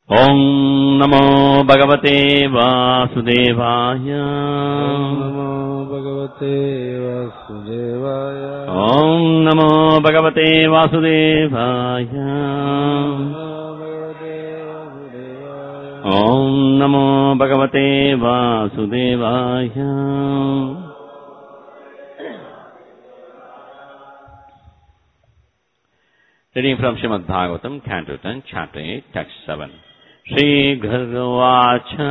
ॐ नमो भगवते वासुदेवाय नमो भगवते वासुदेवाय ॐ नमो भगवते वासुदेवाय ॐ नमो भगवते वासुदेवाय Reading from Srimad Bhagavatam, Canto 10, Chapter 8, Text 7. Shri Gargavacha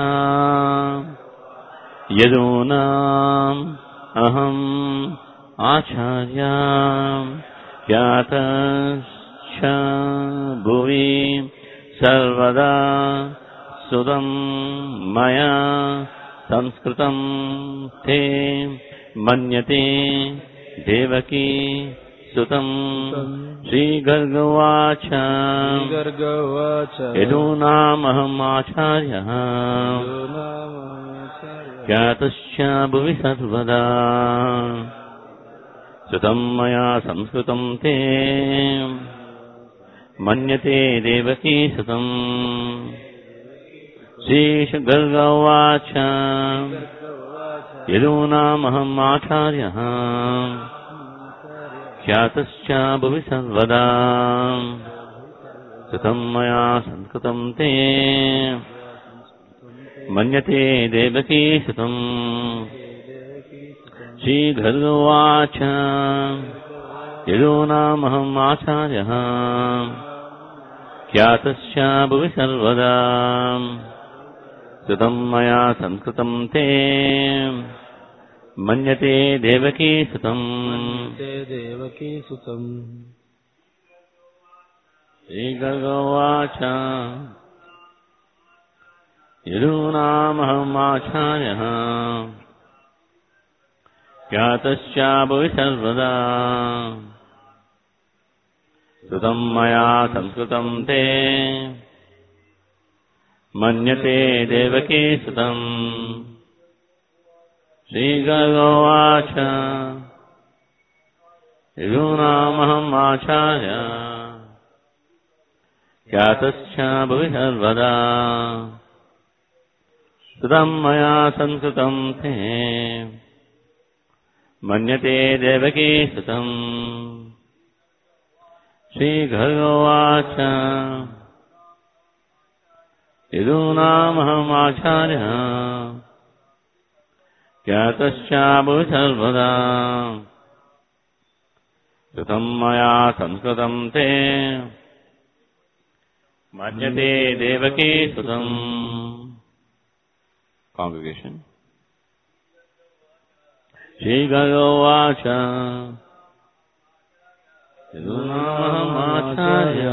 Yadunam Aham Acharyam Yatascha Bhuvi Sarvada Sudam Maya Sanskritam Te Manyate Devaki Sutam Shri Gargavacha गर्गवाच यदूनामहम् आचार्यः ज्ञातश्च भुवि सर्वदा श्रुतम् मया संस्कृतम् ते मन्यते देवकी सुतम् श्रीशगर्गवाच यदूनामहम् आचार्यः ख्यातश्च भुवि सर्वदा श्रुतम् मया संस्कृतम् ते मन्यते देवकी सुतम् श्रीघर्गवाच यदूनामहम् आचार्यः ख्यातश्च भुवि सर्वदा श्रुतम् मया संस्कृतम् ते मन्यते देवकी सुतम् ते देवकी सुतम् श्रीगर्गवाच यदूनामहमाचार्यः ज्ञातश्च भुवि सर्वदा श्रुतम् मया संस्कृतम् ते मन्यते देवकी सुतम् श्रीगर्गवाच यदूनामहम् आचार्य ख्यातश्च भुवि सर्वदा श्रुतम् मया संस्कृतम् ते मन्यते देवकी सुतम् श्रीघर्गवाच यदूनामहम् आचार्यः ज्ञातश्च भुवि सर्वदा श्रुतम् मया संस्कृतम् ते मन्यते देवकी सुतम् Congregation. श्रीगर्गवाच यदुनामाचार्य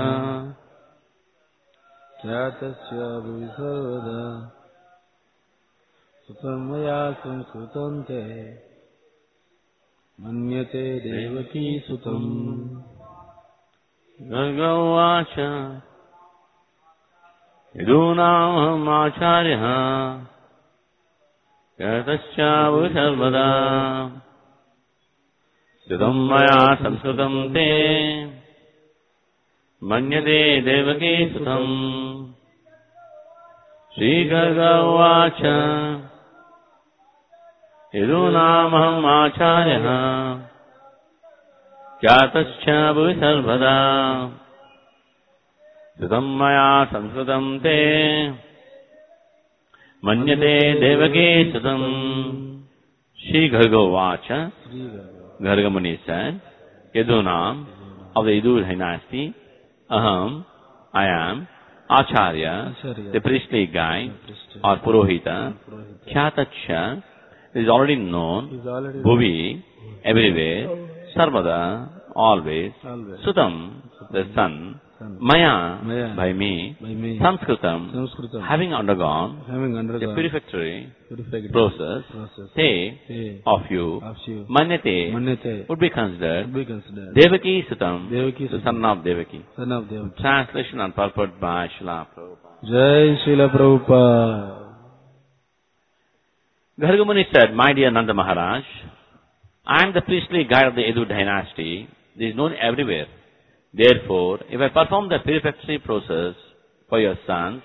ख्यातस्य भुवि सर्वदा सुतम् मया संस्कृतम् ते मन्यते देवकी सुतम् गर्गवाच यदूनामहमाचार्यः यतश्च भुवि सर्वदा श्रुतम् मया संस्कृतम् ते मन्यते देवकी सुतम् श्रीगर्गवाच यदूनामहमाचार्यः ज्ञातश्च भुवि सर्वदा श्रुतम् मया संस्कृतम् ते मन्यते Devaki सुतम् श्रीगर्गोवाच Gargamuni said, Yadunam of the Idur dynasty, Aham, I am, Acharya, Acharya. the priestly guy, Priest. or Purohita, Purohita. Khyatacha is already known, Is already Bhuvi, everywhere, Sarvada, always, always Sutam, the son, Son. Maya, Maya. by me, by me Sanskritam, Sanskritam having undergone having the undergone purificatory purified process, process te, Te of you, of you Manyate, Manyate would be considered would be considered Devaki Sutam, Devaki the Sutam. son of Devaki. son of Devaki. Translation and purport by Srila Prabhupada. Jai Srila Prabhupada. Gargamuni said, My dear Nanda Maharaj, I am the priestly guide of the Edu dynasty. This is known everywhere. Therefore, if I perform the purificatory process for your sons,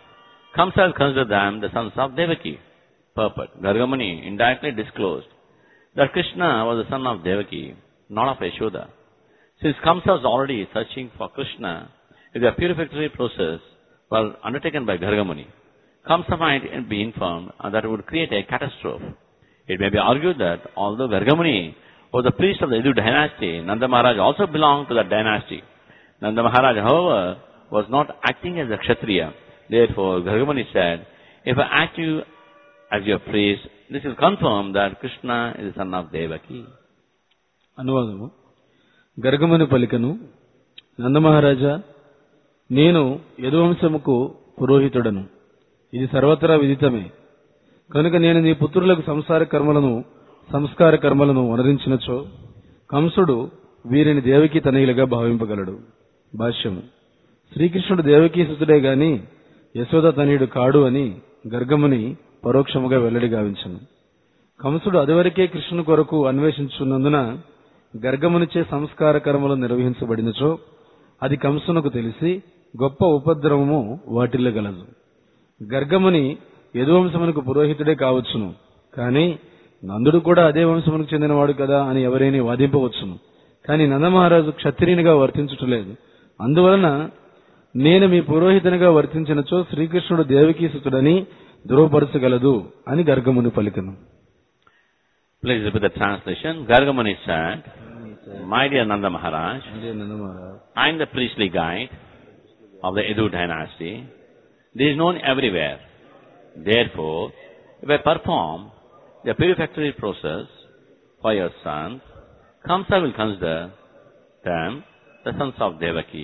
Kamsa has considered them the sons of Devaki. Purport. Gargamuni indirectly disclosed that Krishna was the son of Devaki, not of Yashoda. Since Kamsa was already searching for Krishna, if the purificatory process was undertaken by Gargamuni, Kamsa might be informed that it would create a catastrophe. It may be argued that although Gargamuni was the priest of the Yadu dynasty, Nanda Maharaj also belonged to that dynasty. Nanda Maharaj, however, was not acting as a Kshatriya. Therefore, Gargamuni said, if I act you as your priest, this will confirm that Krishna is the son of Devaki. అనువాదము గర్గముని పలికను నందమహారాజా నేను యదువంశముకు పురోహితుడను ఇది సర్వత్రా విదితమే కనుక నేను నీ పుత్రులకు సంసార కర్మలను సంస్కార కర్మలను వనరించినచో కంసుడు వీరిని దేవకి తనయులుగా భావింపగలడు భాష్యము శ్రీకృష్ణుడు దేవకీ సుతుడే గాని యశోద తనయుడు కాడు అని గర్గముని పరోక్షముగా వెల్లడి గావించను కంసుడు అదివరకే కృష్ణుని కొరకు అన్వేషించున్నందున గర్గమునిచే సంస్కార కర్మలు నిర్వహించబడినచో అది కంసునకు తెలిసి గొప్ప ఉపద్రవము వాటిల్లగలదు గర్గముని యదువంశమునకు పురోహితుడే కావచ్చును కాని నందుడు కూడా అదే వంశమునకు చెందినవాడు కదా అని ఎవరైనా వాదింపవచ్చును కాని నందమహారాజు క్షత్రియునిగా వర్తించుటలేదు అందువలన నేను మీ పురోహితునిగా వర్తించినచో శ్రీకృష్ణుడు దేవకీసుతుడని ధృవపరచగలదు అని గర్గముని పలికను Please repeat the translation. Gargamuni said, My dear Nanda Maharaj, అదే Nanda Maharaj I am the priestly guide of the Edu dynasty. This is known everywhere. Therefore, if I perform the purificatory process for your sons, Kamsa will consider them the sons of Devaki.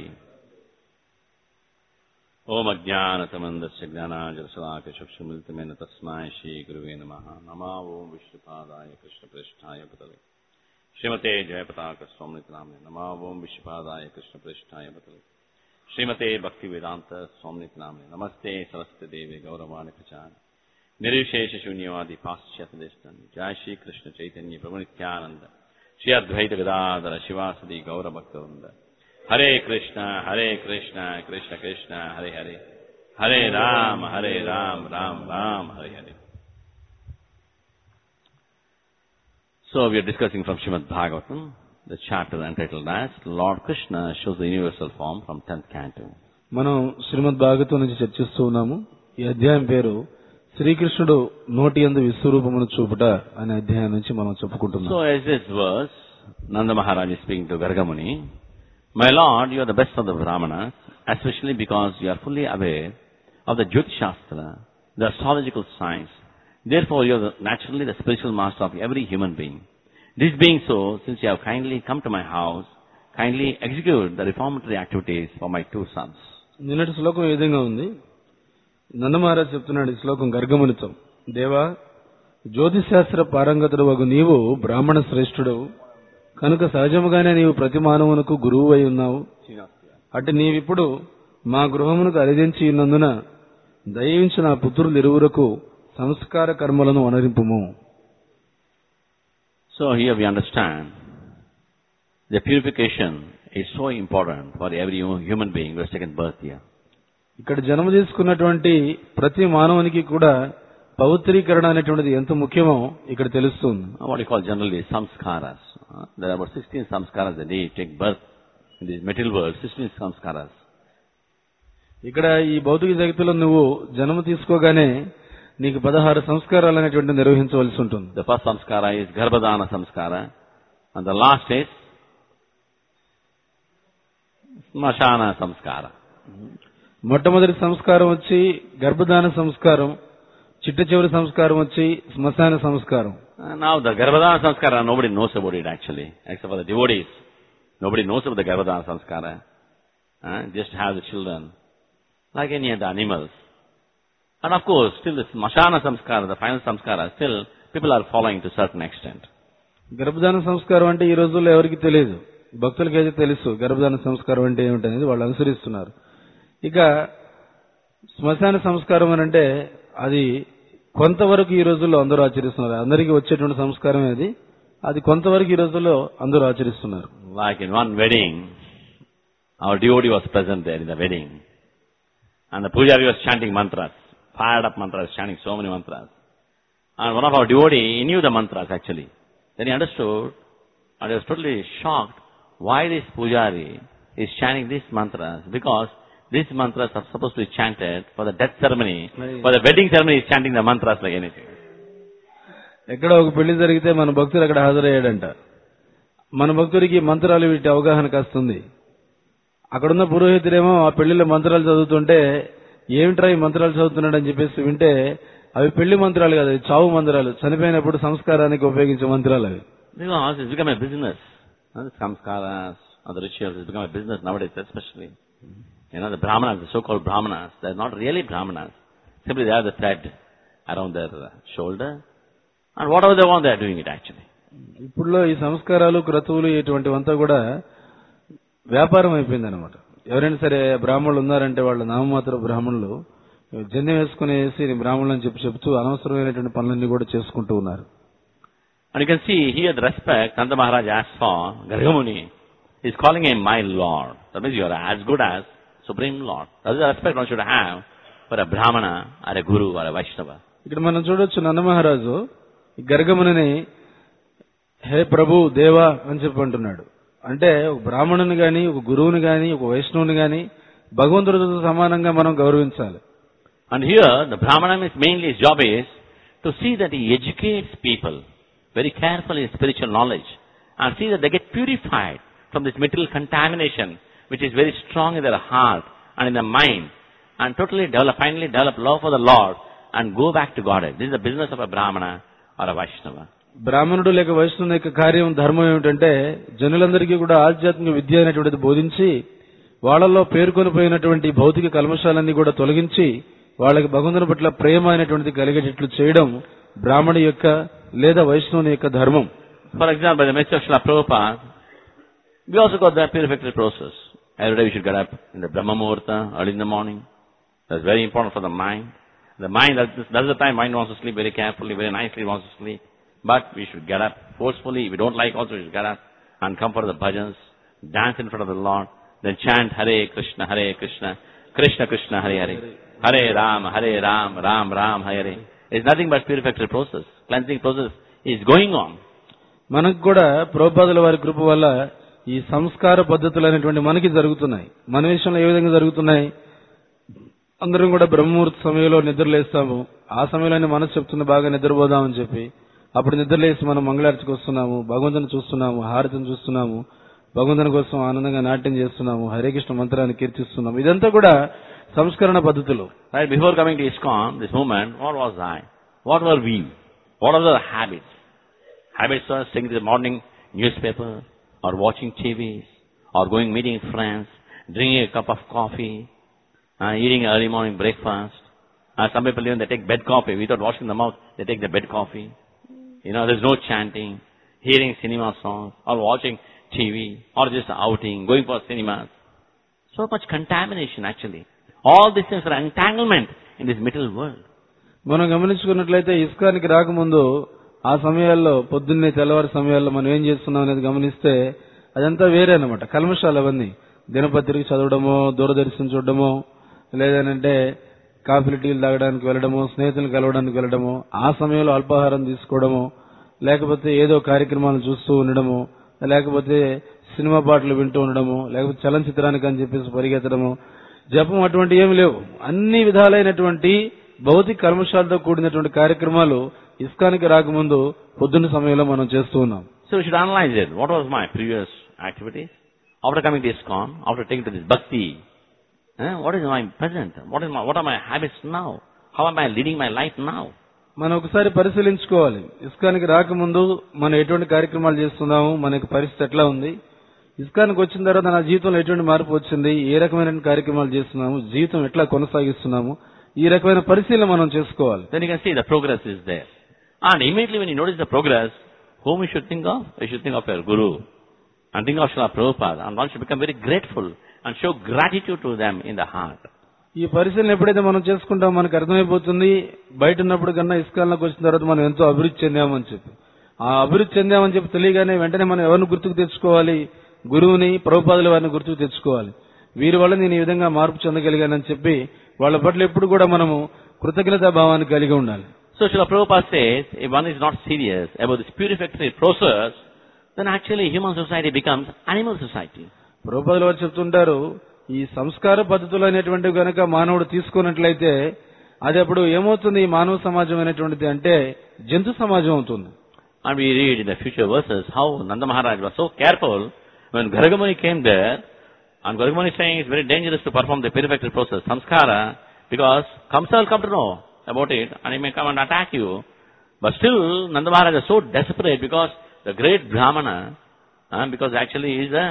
ओम अज्ञानतमन्दस्य ज्ञानाजलसलाकचक्षुमिलितमेन तस्मै श्रीगुरुवे नमः नमा ओम विष्णुपादाय कृष्णप्रेष्ठाय पतले श्रीमते जयपताकस्वामिनितनाम्ने नमा ओम विष्णुपादाय कृष्णप्रेष्ठाय पतले श्रीमते भक्तिवेदान्त स्वामिनितनाम्ने नमस्ते सरस्वती देवे गौरवाणि प्रचार निर्विशेष शून्यवादी पाश्चात्य देशतन जय श्री कृष्ण चैतन्य प्रभु नित्यानंद श्री अद्वैत गदाधर शिवासदि गौर भक्तवृंद हरे कृष्ण हरे कृष्ण कृष्ण कृष्ण हरे हरे हरे राम हरे राम राम राम हरे हरे So we are discussing from Srimad Bhagavatam, the chapter entitled as Lord Krishna shows the universal form from 10th canto. మనం శ్రీమద్ భాగవతం నుంచి చర్చిస్తూ ఉన్నాము ఈ అధ్యాయం పేరు శ్రీకృష్ణుడు నోటి యందు విశ్వరూపమును చూపుట అనే అధ్యాయం నుంచి మనం చెప్పుకుంటున్నాం So as this verse, Nanda Maharaj is speaking to Gargamuni, My Lord, you are the best of the Brahmanas, especially because you are fully aware of the Jyotish Shastra, the astrological science. Therefore, you are the, naturally the spiritual master of every human being. This being so, since you have kindly come to my house, kindly execute the reformatory activities for my two sons. నిన్నటి శ్లోకం ఏ విధంగా ఉంది నందమహారాజ్ చెప్తున్నాడు ఈ శ్లోకం గర్గమునితో దేవా జ్యోతిశాస్త్ర పారంగతుడు వగు నీవు బ్రాహ్మణ శ్రేష్ఠుడు కనుక సహజముగానే నీవు ప్రతి మానవునకు గురువు అయి ఉన్నావు అటు నీవిప్పుడు మా గృహమునకు అరిదించి ఉన్నందున దయించి నా పుత్రులు ఇరువురకు సంస్కార కర్మలను వనరింపుము So here we understand the purification is so important for every human being who has taken birth here. ఇక్కడ జన్మ తీసుకున్నటువంటి ప్రతి మానవునికి కూడా పవిత్రీకరణ అనేటువంటిది ఎంత ముఖ్యమో ఇక్కడ తెలుస్తుంది what you call generally samskaras. Uh, there are about 16 samskaras that they take birth in this material world, 16 samskaras. ఇక్కడ ఈ భౌతిక జగత్తులో నువ్వు జన్మ తీసుకోగానే నీకు పదహారు సంస్కారాలు అనేటువంటి నిర్వహించవలసి ఉంటుంది The first samskara is garbhadana samskara, and the last is smashana samskara. మొట్టమొదటి సంస్కారం వచ్చి గర్భధాన సంస్కారం చిట్ట చివరి సంస్కారం వచ్చి శ్మశాన సంస్కారం Uh, now the garbhadana samskara, nobody knows about it actually, except for the devotees. Nobody knows about the garbhadana samskara. Uh, just have the children, like any other animals. And of course, still the smashana samskara, the final samskara, still people are following to a certain extent. గర్భధాన సంస్కారం అంటే ఈ రోజుల్లో ఎవరికి తెలియదు భక్తులకైతే తెలుసు గర్భధాన సంస్కారం అంటే ఏమిటనేది వాళ్ళు అనుసరిస్తున్నారు ఇక శ్మశాన సంస్కారం అని అంటే అది కొంతవరకు ఈ రోజుల్లో అందరూ ఆచరిస్తున్నారు అందరికీ వచ్చేటువంటి సంస్కారం అది అది కొంతవరకు ఈ రోజుల్లో అందరూ ఆచరిస్తున్నారు Like in one wedding, our devotee was present there in the wedding. And the pujari was chanting mantras. fired up mantras, chanting so many mantras. And one of our devotee, he knew the mantras actually. Then he understood, and he was totally shocked why this pujari is chanting these mantras. Because these mantras are supposed to be chanted for the death ceremony. Right. For the wedding ceremony, he is chanting the mantras like anything. ఎక్కడ ఒక పెళ్లి జరిగితే మన భక్తుడు అక్కడ హాజరయ్యాడంట మన భక్తుడికి మంత్రాలు వీటి అవగాహన కాస్తుంది అక్కడున్న పురోహితుడేమో ఆ పెళ్లిలో మంత్రాలు చదువుతుంటే ఏమిట్రా ఈ మంత్రాలు చదువుతున్నాడు అని చెప్పేసి వింటే అవి పెళ్లి మంత్రాలు కాదు అవి చావు మంత్రాలు చనిపోయినప్పుడు సంస్కారానికి ఉపయోగించే మంత్రాలు అవి Because it's become a business. Uh, The samskaras or the rituals, it's become a business nowadays, especially. You know, the brahmanas, the so-called brahmanas, they're not really brahmanas. Simply they have the thread around their uh, shoulder. And whatever they want, they're doing it actually. ఇప్పుడులో ఈ సంస్కారాలు క్రతువులు ఇటువంటివంతా కూడా వ్యాపారం అయిపోయింది అనమాట ఎవరైనా సరే బ్రాహ్మణులు ఉన్నారంటే వాళ్ళ నామమాత్ర బ్రాహ్మణులు జన్యం వేసుకునేసి "నేను బ్రాహ్మణులు అని చెప్పి చెప్తూ అనవసరమైనటువంటి పనులన్నీ కూడా చేసుకుంటూ ఉన్నారు And you can see here the respect Nanda Maharaj asked for Gargamuni. He's calling him my Lord. That means you are as good as Supreme Lord. That is the respect one should have for a Brahmana or a Guru or a Vaishnava. ఇక్కడ మనం చూడొచ్చు నందమహారాజు ఈ గర్గముని హే ప్రభు దేవా అని చెప్పి అంటున్నాడు అంటే ఒక బ్రాహ్మణుని గాని ఒక గురువుని గాని ఒక వైష్ణవుని గాని భగవంతుడితో సమానంగా మనం గౌరవించాలి And here, the Brahmana is mainly his job is to see that he educates people very carefully in spiritual knowledge and see that they get purified from this material contamination which is very strong in their heart and in their mind and totally develop, finally develop love for the Lord and go back to Godhead. This is the business of a Brahmana or a Vaishnava. బ్రాహ్మణుడు లేక వైష్ణవుని యొక్క కార్యం ధర్మం ఏమిటంటే జనులందరికీ కూడా ఆధ్యాత్మిక విద్య అనేటువంటిది బోధించి వాళ్ళలో పేర్కొని పోయినటువంటి భౌతిక కల్మషాలన్నీ కూడా తొలగించి వాళ్ళకి భగవంతుని పట్ల ప్రేమ అనేటువంటిది కలిగేటట్లు చేయడం బ్రాహ్మణి యొక్క లేదా వైష్ణవుని యొక్క ధర్మం For example, by the message of Srila Prabhupada, we also got that purificatory process. Every day we should get up in the Brahma Muhurta, early in the morning. That's very important for the mind. The mind, that's, that's the time mind wants to sleep very carefully, very nicely wants to sleep. But we should get up forcefully. If we don't like also, we should get up and come for the bhajans, dance in front of the Lord, then chant Hare Krishna, Hare Krishna, Krishna Krishna, Hare Hare, Hare Ram, Hare Ram, Ram Ram, Hare Hare. It's nothing but purificatory process. Cleansing process is going on. మనకు కూడా ప్రభుపాదుల వారి కృప వల్ల ఈ సంస్కార పద్ధతులు అనేటువంటి మనకి జరుగుతున్నాయి మన విషయంలో ఏ విధంగా జరుగుతున్నాయి అందరం కూడా బ్రహ్మముహూర్త సమయంలో నిద్రలేస్తాము ఆ సమయంలోనే మనసు చెప్తుంది బాగా నిద్రపోదామని చెప్పి అప్పుడు నిద్రలేసి మనం మంగళార్చికి వస్తున్నాము భగవంతుని చూస్తున్నాము హారతిని చూస్తున్నాము భగవంతుని కోసం ఆనందంగా నాట్యం చేస్తున్నాము హరే కృష్ణ మంత్రాన్ని కీర్తిస్తున్నాము ఇదంతా కూడా సంస్కరణ పద్ధతులు Right, before coming to ISKCON, this movement, what was I? What were we? What are the habits? Habits are sitting in the morning newspaper, or watching TVs, or going meeting friends, drinking a cup of coffee, uh, eating early morning breakfast. Uh, some people even they take bed coffee without washing the mouth. They take the bed coffee. You know, there's no chanting, hearing cinema songs, or watching TV, or just outing, going for cinemas. So much contamination actually. All these things are entanglement in this material world. మనం గమనించుకున్నట్లయితే ఇస్కానికి రాకముందు ఆ సమయాల్లో పొద్దున్నే తెల్లవారి సమయాల్లో మనం ఏం చేస్తున్నాం అనేది గమనిస్తే అదంతా వేరే అనమాట కల్మషాలు అవన్నీ దినపత్రిక చదవడమో దూరదర్శనం చూడడమో లేదనంటే కాఫీలు టీలు తాగడానికి వెళ్ళడమో స్నేహితులను కలవడానికి వెళ్ళడమో ఆ సమయంలో అల్పాహారం తీసుకోవడమో లేకపోతే ఏదో కార్యక్రమాలు చూస్తూ ఉండడమో లేకపోతే సినిమా పాటలు వింటూ ఉండడమో లేకపోతే చలనచిత్రానికి అని చెప్పేసి పరిగెత్తడమో జపం అటువంటి ఏమి లేవు అన్ని విధాలైనటువంటి భౌతిక కల్మషాలతో కూడినటువంటి కార్యక్రమాలు ఇస్కానికి రాకముందు పొద్దున్న సమయంలో మనం చేస్తూ ఉన్నాం So we should analyze it. What was my previous activities? After coming to ISKCON, after taking to this bhakti, eh, what is my present? What is my, what are my habits now? How am I leading my life now? మనం ఒకసారి పరిశీలించుకోవాలి ఇస్కానికి రాకముందు మనం ఎటువంటి కార్యక్రమాలు చేస్తున్నాము మనకి పరిస్థితి ఎట్లా ఉంది ఇస్కానికి వచ్చిన తర్వాత నా జీవితంలో ఎటువంటి మార్పు వచ్చింది ఏ రకమైన కార్యక్రమాలు చేస్తున్నాము జీవితం ఎట్లా కొనసాగిస్తున్నాము ఈ రకమైన పరిశీలన మనం చేసుకోవాలి Then you can see the progress is there. And immediately when you notice the progress, whom you should think of? You should think of your Guru. And think of Srila Prabhupada. And one should become very grateful and show gratitude to them in the heart. ఈ పరిశీలన ఎప్పుడైతే మనం చేసుకుంటామో మనకు అర్థమైపోతుంది బయట ఉన్నప్పుడు కన్నా ఇస్కాన్లోకి వచ్చిన తర్వాత మనం ఎంతో అభివృద్ధి చెందామని చెప్పి ఆ అభివృద్ధి చెందామని చెప్పి తెలియగానే వెంటనే మనం ఎవరిని గుర్తుకు తెచ్చుకోవాలి గురువుని ప్రభుపాదుల వారిని గుర్తుకు తెచ్చుకోవాలి వీరి వల్ల నేను ఈ విధంగా మార్పు చెందగలిగానని చెప్పి వాళ్ళ పట్ల ఎప్పుడు కూడా మనము కృతజ్ఞతా భావాన్ని కలిగి ఉండాలి So Srila Prabhupada says, if one is not serious about this purificatory process, then actually human society becomes animal society. ప్రభుపాదులు వారు చెప్తుంటారు ఈ సంస్కార పద్ధతులు అనేటువంటివి గనక మానవుడు తీసుకున్నట్లయితే అది అప్పుడు ఏమవుతుంది ఈ మానవ సమాజం అనేటువంటిది అంటే జంతు సమాజం అవుతుంది And we read in the future verses how Nanda Maharaj was so careful when Gargamuni came there, and Gargamuni is saying it's very dangerous to perform the purificatory process, samskara, because Kamsa will come to know about it and he may come and attack you. But still, Nanda Maharaj is so desperate because the great Brahmana, uh, because actually he is a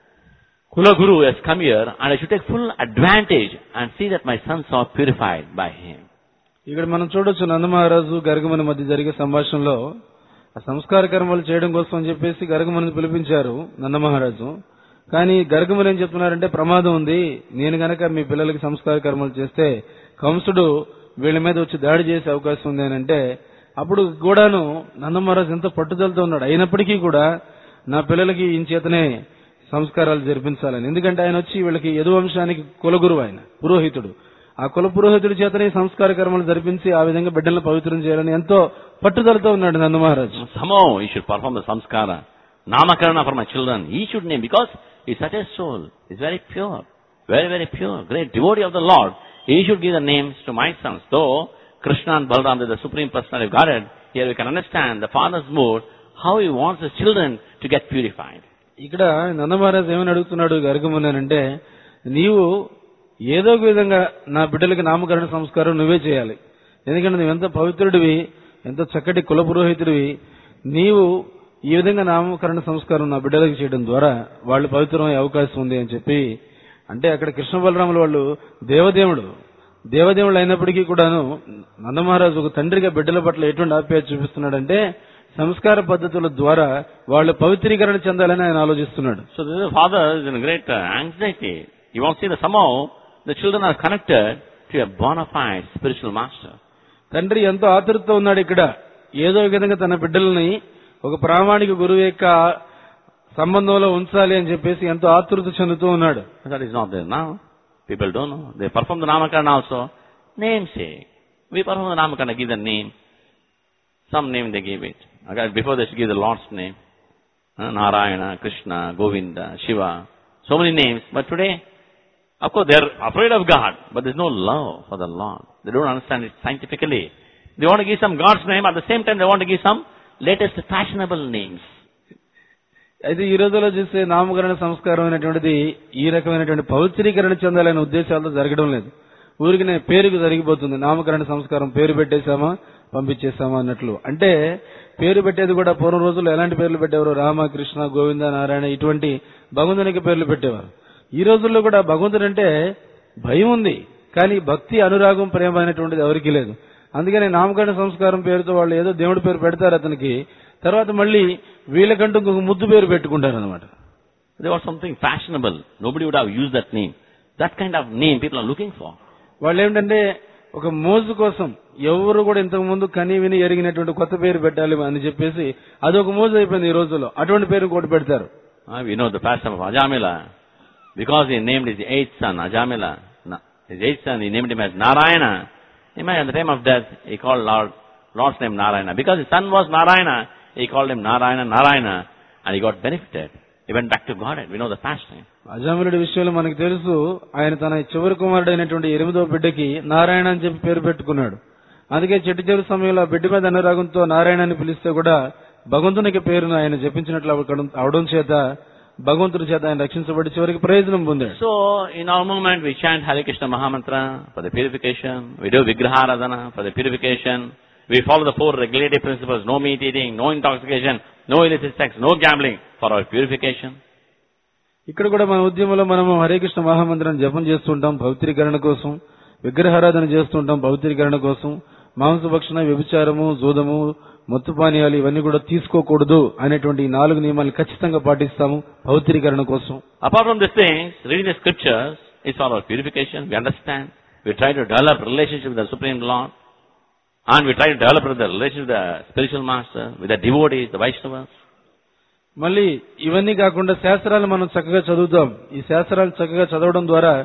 Kula Guru has come here and I should take full advantage and see that my sons are purified by him. ఇక్కడ మనం చూడొచ్చు నందమహారాజు గరగమని మధ్య జరిగే సంభాషణలో ఆ సంస్కార కర్మలు చేయడం కోసం అని చెప్పేసి గరగమని పిలిపించారు నందమహారాజు కానీ గరగమని ఏం చెప్తున్నారంటే ప్రమాదం ఉంది నేను గనక మీ పిల్లలకి సంస్కార కర్మలు చేస్తే కంసుడు వీళ్ళ మీద వచ్చి దాడి చేసే అవకాశం ఉంది అని అంటే అప్పుడు కూడాను నందమహారాజు ఎంతో పట్టుదలతో ఉన్నాడు అయినప్పటికీ కూడా నా పిల్లలకి ఈయన చేతనే సంస్కారాలు జరిపించాలని ఎందుకంటే ఆయన వచ్చి వీళ్ళకి యదు వంశానికి కులగురువు ఆయన పురోహితుడు ఆ కుల పురోహితుడి చేతనే ఈ సంస్కార కర్మలు జరిపించి ఆ విధంగా బిడ్డలను పవిత్రం చేయాలని ఎంతో పట్టుదలతో ఉన్నాడు నందమహారాజు Somehow he should perform the samskara. Namakarana for my children. He should name because he's such a soul. He's very pure. Very, very pure. Great devotee of the Lord. He should give the names to my sons. Though Krishna and Balaram is the supreme personality of Godhead, here we can understand the father's mood, how he wants his children to get purified. ఇక్కడ నందమహారాజు ఏమని అడుగుతున్నాడు గర్గముని అంటే నీవు ఏదో ఒక విధంగా నా బిడ్డలకి నామకరణ సంస్కారం నువ్వే చేయాలి ఎందుకంటే నువ్వు ఎంత పవిత్రుడివి ఎంత చక్కటి కుల పురోహితుడివి నీవు ఈ విధంగా నామకరణ సంస్కారం నా బిడ్డలకు చేయడం ద్వారా వాళ్ళు పవిత్రమయ్యే అవకాశం ఉంది అని చెప్పి అంటే అక్కడ కృష్ణ బలరాములు వాళ్ళు దేవదేవుడు దేవదేవుడు అయినప్పటికీ కూడాను నందమహారాజు ఒక తండ్రిగా బిడ్డల పట్ల ఎటువంటి ఆప్యాయత చూపిస్తున్నాడంటే సంస్కార పద్ధతుల ద్వారా వాళ్ళు పవిత్రీకరణ చెందాలని ఆయన ఆలోచిస్తున్నాడు So this father is in great uh, anxiety. He wants to see that somehow the children are connected to a bona fide spiritual master. తండ్రి ఎంతో ఆతృతతో ఉన్నాడు ఇక్కడ ఏదో ఒక విధంగా తన బిడ్డల్ని ఒక ప్రామాణిక గురువు యొక్క సంబంధంలో ఉంచాలి అని చెప్పేసి ఎంతో ఆతృత చెందుతూ ఉన్నాడు That is not there now. People don't know. They perform the Namakarana also. Namesake. We perform the Namakarana, give the name. Some name they give it. Okay, before they should give the Lord's name. Uh, Narayana, Krishna, Govinda, Shiva. So many names. But today, of course, they're afraid of God, but there's no love for the Lord. They don't understand it scientifically. They want to give some God's name, at the same time they want to give some latest fashionable names. అయితే ఈ రోజుల్లో చూసే నామకరణ సంస్కారం అనేటువంటిది ఈ రకమైనటువంటి పవిత్రీకరణ చెందాలనే ఉద్దేశాలతో జరగడం లేదు ఊరికి పేరుకు జరిగిపోతుంది నామకరణ సంస్కారం పేరు పెట్టేశామా పంపించేశామా అన్నట్లు అంటే పేరు పెట్టేది కూడా పూర్వం రోజుల్లో ఎలాంటి పేర్లు పెట్టేవారు రామ కృష్ణ గోవింద నారాయణ ఇటువంటి భగవంతునికి పేర్లు పెట్టేవారు ఈ రోజుల్లో కూడా భగవంతుడు అంటే భయం ఉంది కానీ భక్తి అనురాగం ప్రేమ అనేటువంటిది ఎవరికీ లేదు అందుకని నామకరణ సంస్కారం పేరుతో వాళ్ళు ఏదో దేవుడి పేరు పెడతారు అతనికి తర్వాత మళ్ళీ వీళ్ళకంటూ ఇంకొక ముద్దు పేరు పెట్టుకుంటారు అనమాట They want something fashionable. Nobody would have used that name. That kind of name people are looking for. వాళ్ళు ఏమిటంటే ఒక మోజు కోసం ఎవరు కూడా ఇంతకు ముందు కని విని ఎరిగినటువంటి కొత్త పేరు పెట్టాలి అని చెప్పేసి అది ఒక మోజు అయిపోయింది ఈ రోజుల్లో అటువంటి పేరు కూడా పెడతారు Uh, we know the past of Ajamila. Because he named his eighth son, Ajamila, Na- his eighth son, he named him as Narayana. Imagine at the time of death, he called Lord, Lord's name Narayana. Because his son was Narayana, he called him Narayana, Narayana, and he got benefited. He went back to Godhead. We know the past time. అజామిలుడి విషయంలో మనకు తెలుసు ఆయన తన చివరి కుమారుడైనటువంటి ఎనిమిదో బిడ్డకి నారాయణ అని చెప్పి పేరు పెట్టుకున్నాడు అందుకే చెట్టు చివరి సమయంలో ఆ బిడ్డ మీద అనురాగంతో నారాయణ అని పిలిస్తే కూడా భగవంతునికి పేరును ఆయన జపించినట్లు అవడం- అవడం చేత భగవంతుడి చేత ఆయన రక్షించబడి చివరికి ప్రయోజనం పొందాడు So, in our movement, we chant Hare Krishna Mahamantra for the purification. We do Vigraharadhana for the purification. We follow the four regulative principles, no meat eating, no intoxication, no illicit sex, no gambling for our purification. ఇక్కడ కూడా మన ఉద్యమంలో మనము హరే కృష్ణ మహామంత్రం జపం చేస్తుంటాం పవిత్రీకరణ కోసం విగ్రహారాధన చేస్తుంటాం పవిత్రీకరణ కోసం మాంసభక్షణ వ్యభిచారము జూదము మత్తు పానీయాలు ఇవన్నీ కూడా తీసుకోకూడదు అనేటువంటి ఈ నాలుగు నియమాలు ఖచ్చితంగా పాటిస్తాము పవిత్రీకరణ కోసం Apart from these things, reading the scriptures is for our purification. We understand. We try to develop relationship with the Supreme Lord. And we try to develop the relationship with the spiritual master, with the devotees, the Vaishnavas. మళ్ళీ ఇవన్నీ కాకుండా శాస్త్రాలు మనం చక్కగా చదువుతాం ఈ శాస్త్రాలు చక్కగా చదవడం ద్వారా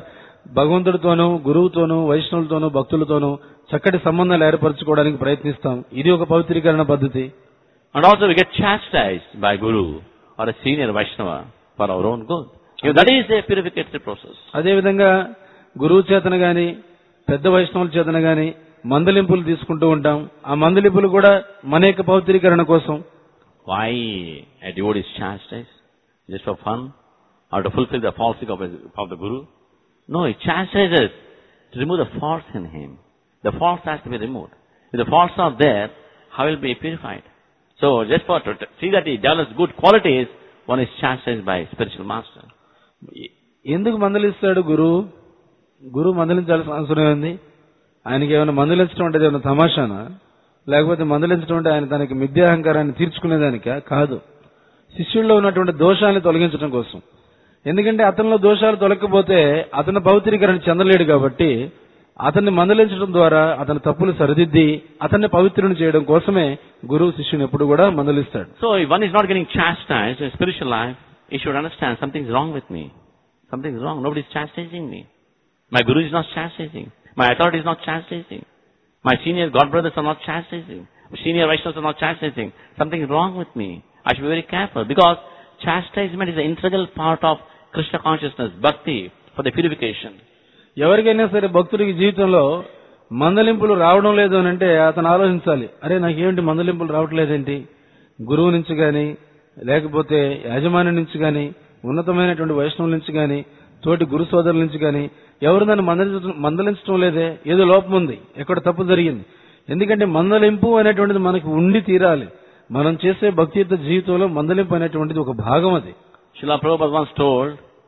భగవంతుడితోనూ గురువుతోనూ వైష్ణవులతోనూ భక్తులతోనూ చక్కటి సంబంధాలు ఏర్పరచుకోవడానికి ప్రయత్నిస్తాం ఇది ఒక పవిత్రీకరణ పద్ధతి And also we get chastised by Guru or a senior Vaishnava for our own good. If that is a purificatory process. అదేవిధంగా గురువు చేతన గాని పెద్ద వైష్ణవుల చేతన గాని మందలింపులు తీసుకుంటూ ఉంటాం ఆ మందలింపులు కూడా మన యొక్క పవిత్రీకరణ కోసం Why a devotee is chastised? Just for fun? Or to fulfill the falsity of, his- of the Guru? No, he chastises to remove the faults in him. The faults has to be removed. If the faults are there, how will be purified? So just for to to see that he develops good qualities, one is chastised by spiritual master. ఎందుకు మందలిస్తాడు గురువు గురువు మందలించాల్సిన అవసరం ఏంది ఆయనకి ఏమైనా మందలించడం అంటే ఏమైనా తమాషానా లేకపోతే మందలించడం అంటే ఆయన తనకి మిథ్యాహంకారాన్ని తీర్చుకునేదానికా కాదు శిష్యుల్లో ఉన్నటువంటి దోషాన్ని తొలగించడం కోసం ఎందుకంటే అతనిలో దోషాలు తొలగకపోతే అతను పవిత్రీకరణ చెందలేడు కాబట్టి అతన్ని మందలించడం ద్వారా అతని తప్పులు సరిదిద్ది అతన్ని పవిత్రుని చేయడం కోసమే గురువు శిష్యుని ఎప్పుడు కూడా మందలిస్తాడు So if one is not getting chastised in spiritual life, he should understand something's wrong with me. Something's wrong. Nobody's chastising me. My guru is not chastising. My authority is not chastising. My senior god brothers are not chastising. Senior Vaishnavas are not chastising. Something's wrong with me. I should be very careful because chastisement is an integral part of Krishna consciousness, bhakti, for the purification. ఎవరికైనా సరే భక్తుడికి జీవితంలో మందలింపులు రావడం లేదు అని అంటే అతను ఆలోచించాలి అరే నాకేంటి మందలింపులు రావట్లేదేంటి గురువు నుంచి గాని లేకపోతే యాజమాన్యం నుంచి గాని ఉన్నతమైనటువంటి వైష్ణవుల నుంచి గాని తోటి గురు సోదరుల నుంచి గాని ఎవరు నన్ను మందలించడం మందలించడం లేదే ఏదో లోపం ఉంది ఎక్కడ తప్పు జరిగింది ఎందుకంటే మందలింపు అనేటువంటిది మనకి ఉండి తీరాలి మనం చేసే భక్తియుత జీవితంలో మందలింపు అనేటువంటిది ఒక భాగం అది Srila Prabhupada once told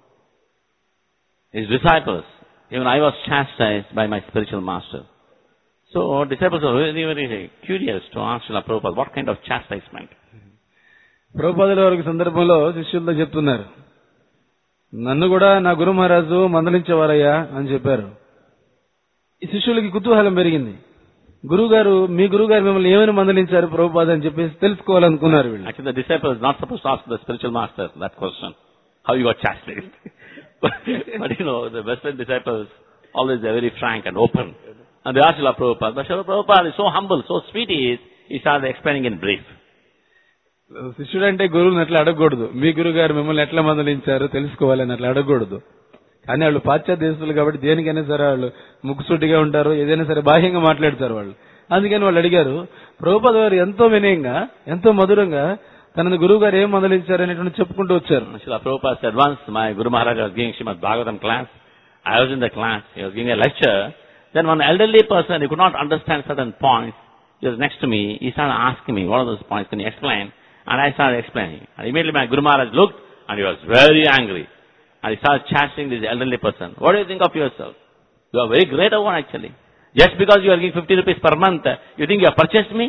his disciples, even I was chastised by my spiritual master. So disciples were very, very curious to ask Srila Prabhupada, what kind of chastisement? ప్రభుపాదుల వారికి సందర్భంలో శిష్యులతో చెప్తున్నారు నన్ను కూడా నా గురు మహారాజు మందలించేవారయ్యా అని చెప్పారు ఈ శిష్యులకి కుతూహలం పెరిగింది గురువు గారు మీ గురువు గారు మిమ్మల్ని ఏమని మందలించారు ప్రభుపాద అని చెప్పేసి తెలుసుకోవాలనుకున్నారు వీళ్ళు Actually, the disciple is not supposed to ask the spiritual master that question, how you got chastised. but, but you know, the Western disciples, always they're very frank and open. And they ask Srila Prabhupada, but Srila Prabhupada is so humble, so sweet he is, he started explaining in brief. శిష్యుడు అంటే గురువుని అట్లా అడగకూడదు మీ గురువు గారు మిమ్మల్ని ఎట్లా మందలించారో తెలుసుకోవాలని అట్లా అడగకూడదు కానీ వాళ్ళు పాశ్చాత్య దేశస్తులు కాబట్టి దేనికైనా సరే వాళ్ళు ముక్కుసూటిగా ఉంటారు ఏదైనా సరే బాహ్యంగా మాట్లాడతారు వాళ్ళు అందుకని వాళ్ళు అడిగారు ప్రభుపద వారు ఎంతో వినయంగా ఎంతో మధురంగా తనని గురువు గారు ఏం మందలించారు అనేటువంటి చెప్పుకుంటూ వచ్చారు Srila Prabhupada said once my Guru Maharaj was giving Srimad Bhagavatam class. I was in the class. He was giving a lecture. Then one elderly person, he could not understand certain points. He was next to me. He started asking me, what are those points? Can you explain? And I started explaining. And immediately my Guru Maharaj looked and he was very angry. And he started chastening this elderly person. What do you think of yourself? You are very great one actually. Just because you are giving 50 rupees per month, you think you have purchased me?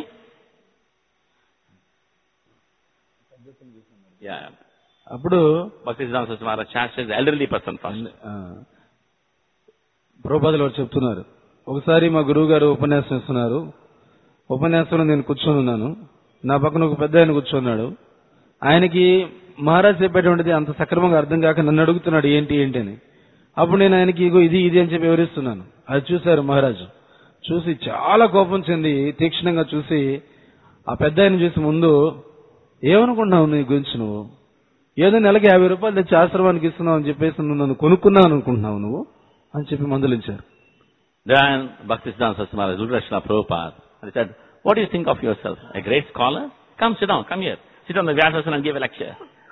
Yeah. అప్పుడు Bhaktisiddhanta Saraswati Maharaj chastised the elderly person first. ఆ, ప్రభుపాదులు వారు చెప్తున్నారు ఒకసారి మా గురువు గారు ఉపన్యాసం ఇస్తున్నారు ఉపన్యాసంలో నేను కూర్చొని ఉన్నాను నా పక్కన ఒక పెద్ద ఆయన కూర్చున్నాడు ఆయనకి మహారాజ్ చెప్పేటువంటిది అంత సక్రమంగా అర్థం కాక నన్ను అడుగుతున్నాడు ఏంటి ఏంటి అని అప్పుడు నేను ఆయనకి ఇగో ఇది ఇది అని చెప్పి వివరిస్తున్నాను అది చూశారు మహారాజు చూసి చాలా కోపం చెంది తీక్షణంగా చూసి ఆ పెద్ద ఆయన చూసి ముందు ఏమనుకుంటున్నావు నీ గురించి నువ్వు ఏదో నెలకి యాభై రూపాయలు తెచ్చి ఆశ్రమానికి ఇస్తున్నావు అని చెప్పేసి నువ్వు నన్ను కొనుక్కున్నావు అనుకుంటున్నావు నువ్వు అని చెప్పి మందలించారు Then Bhaktisiddhanta Saraswati Maharaj looked at Srila Prabhupada and he said, what do you think of yourself? A great scholar? Come sit down, come here. Sit on the Vyasasana and give a lecture.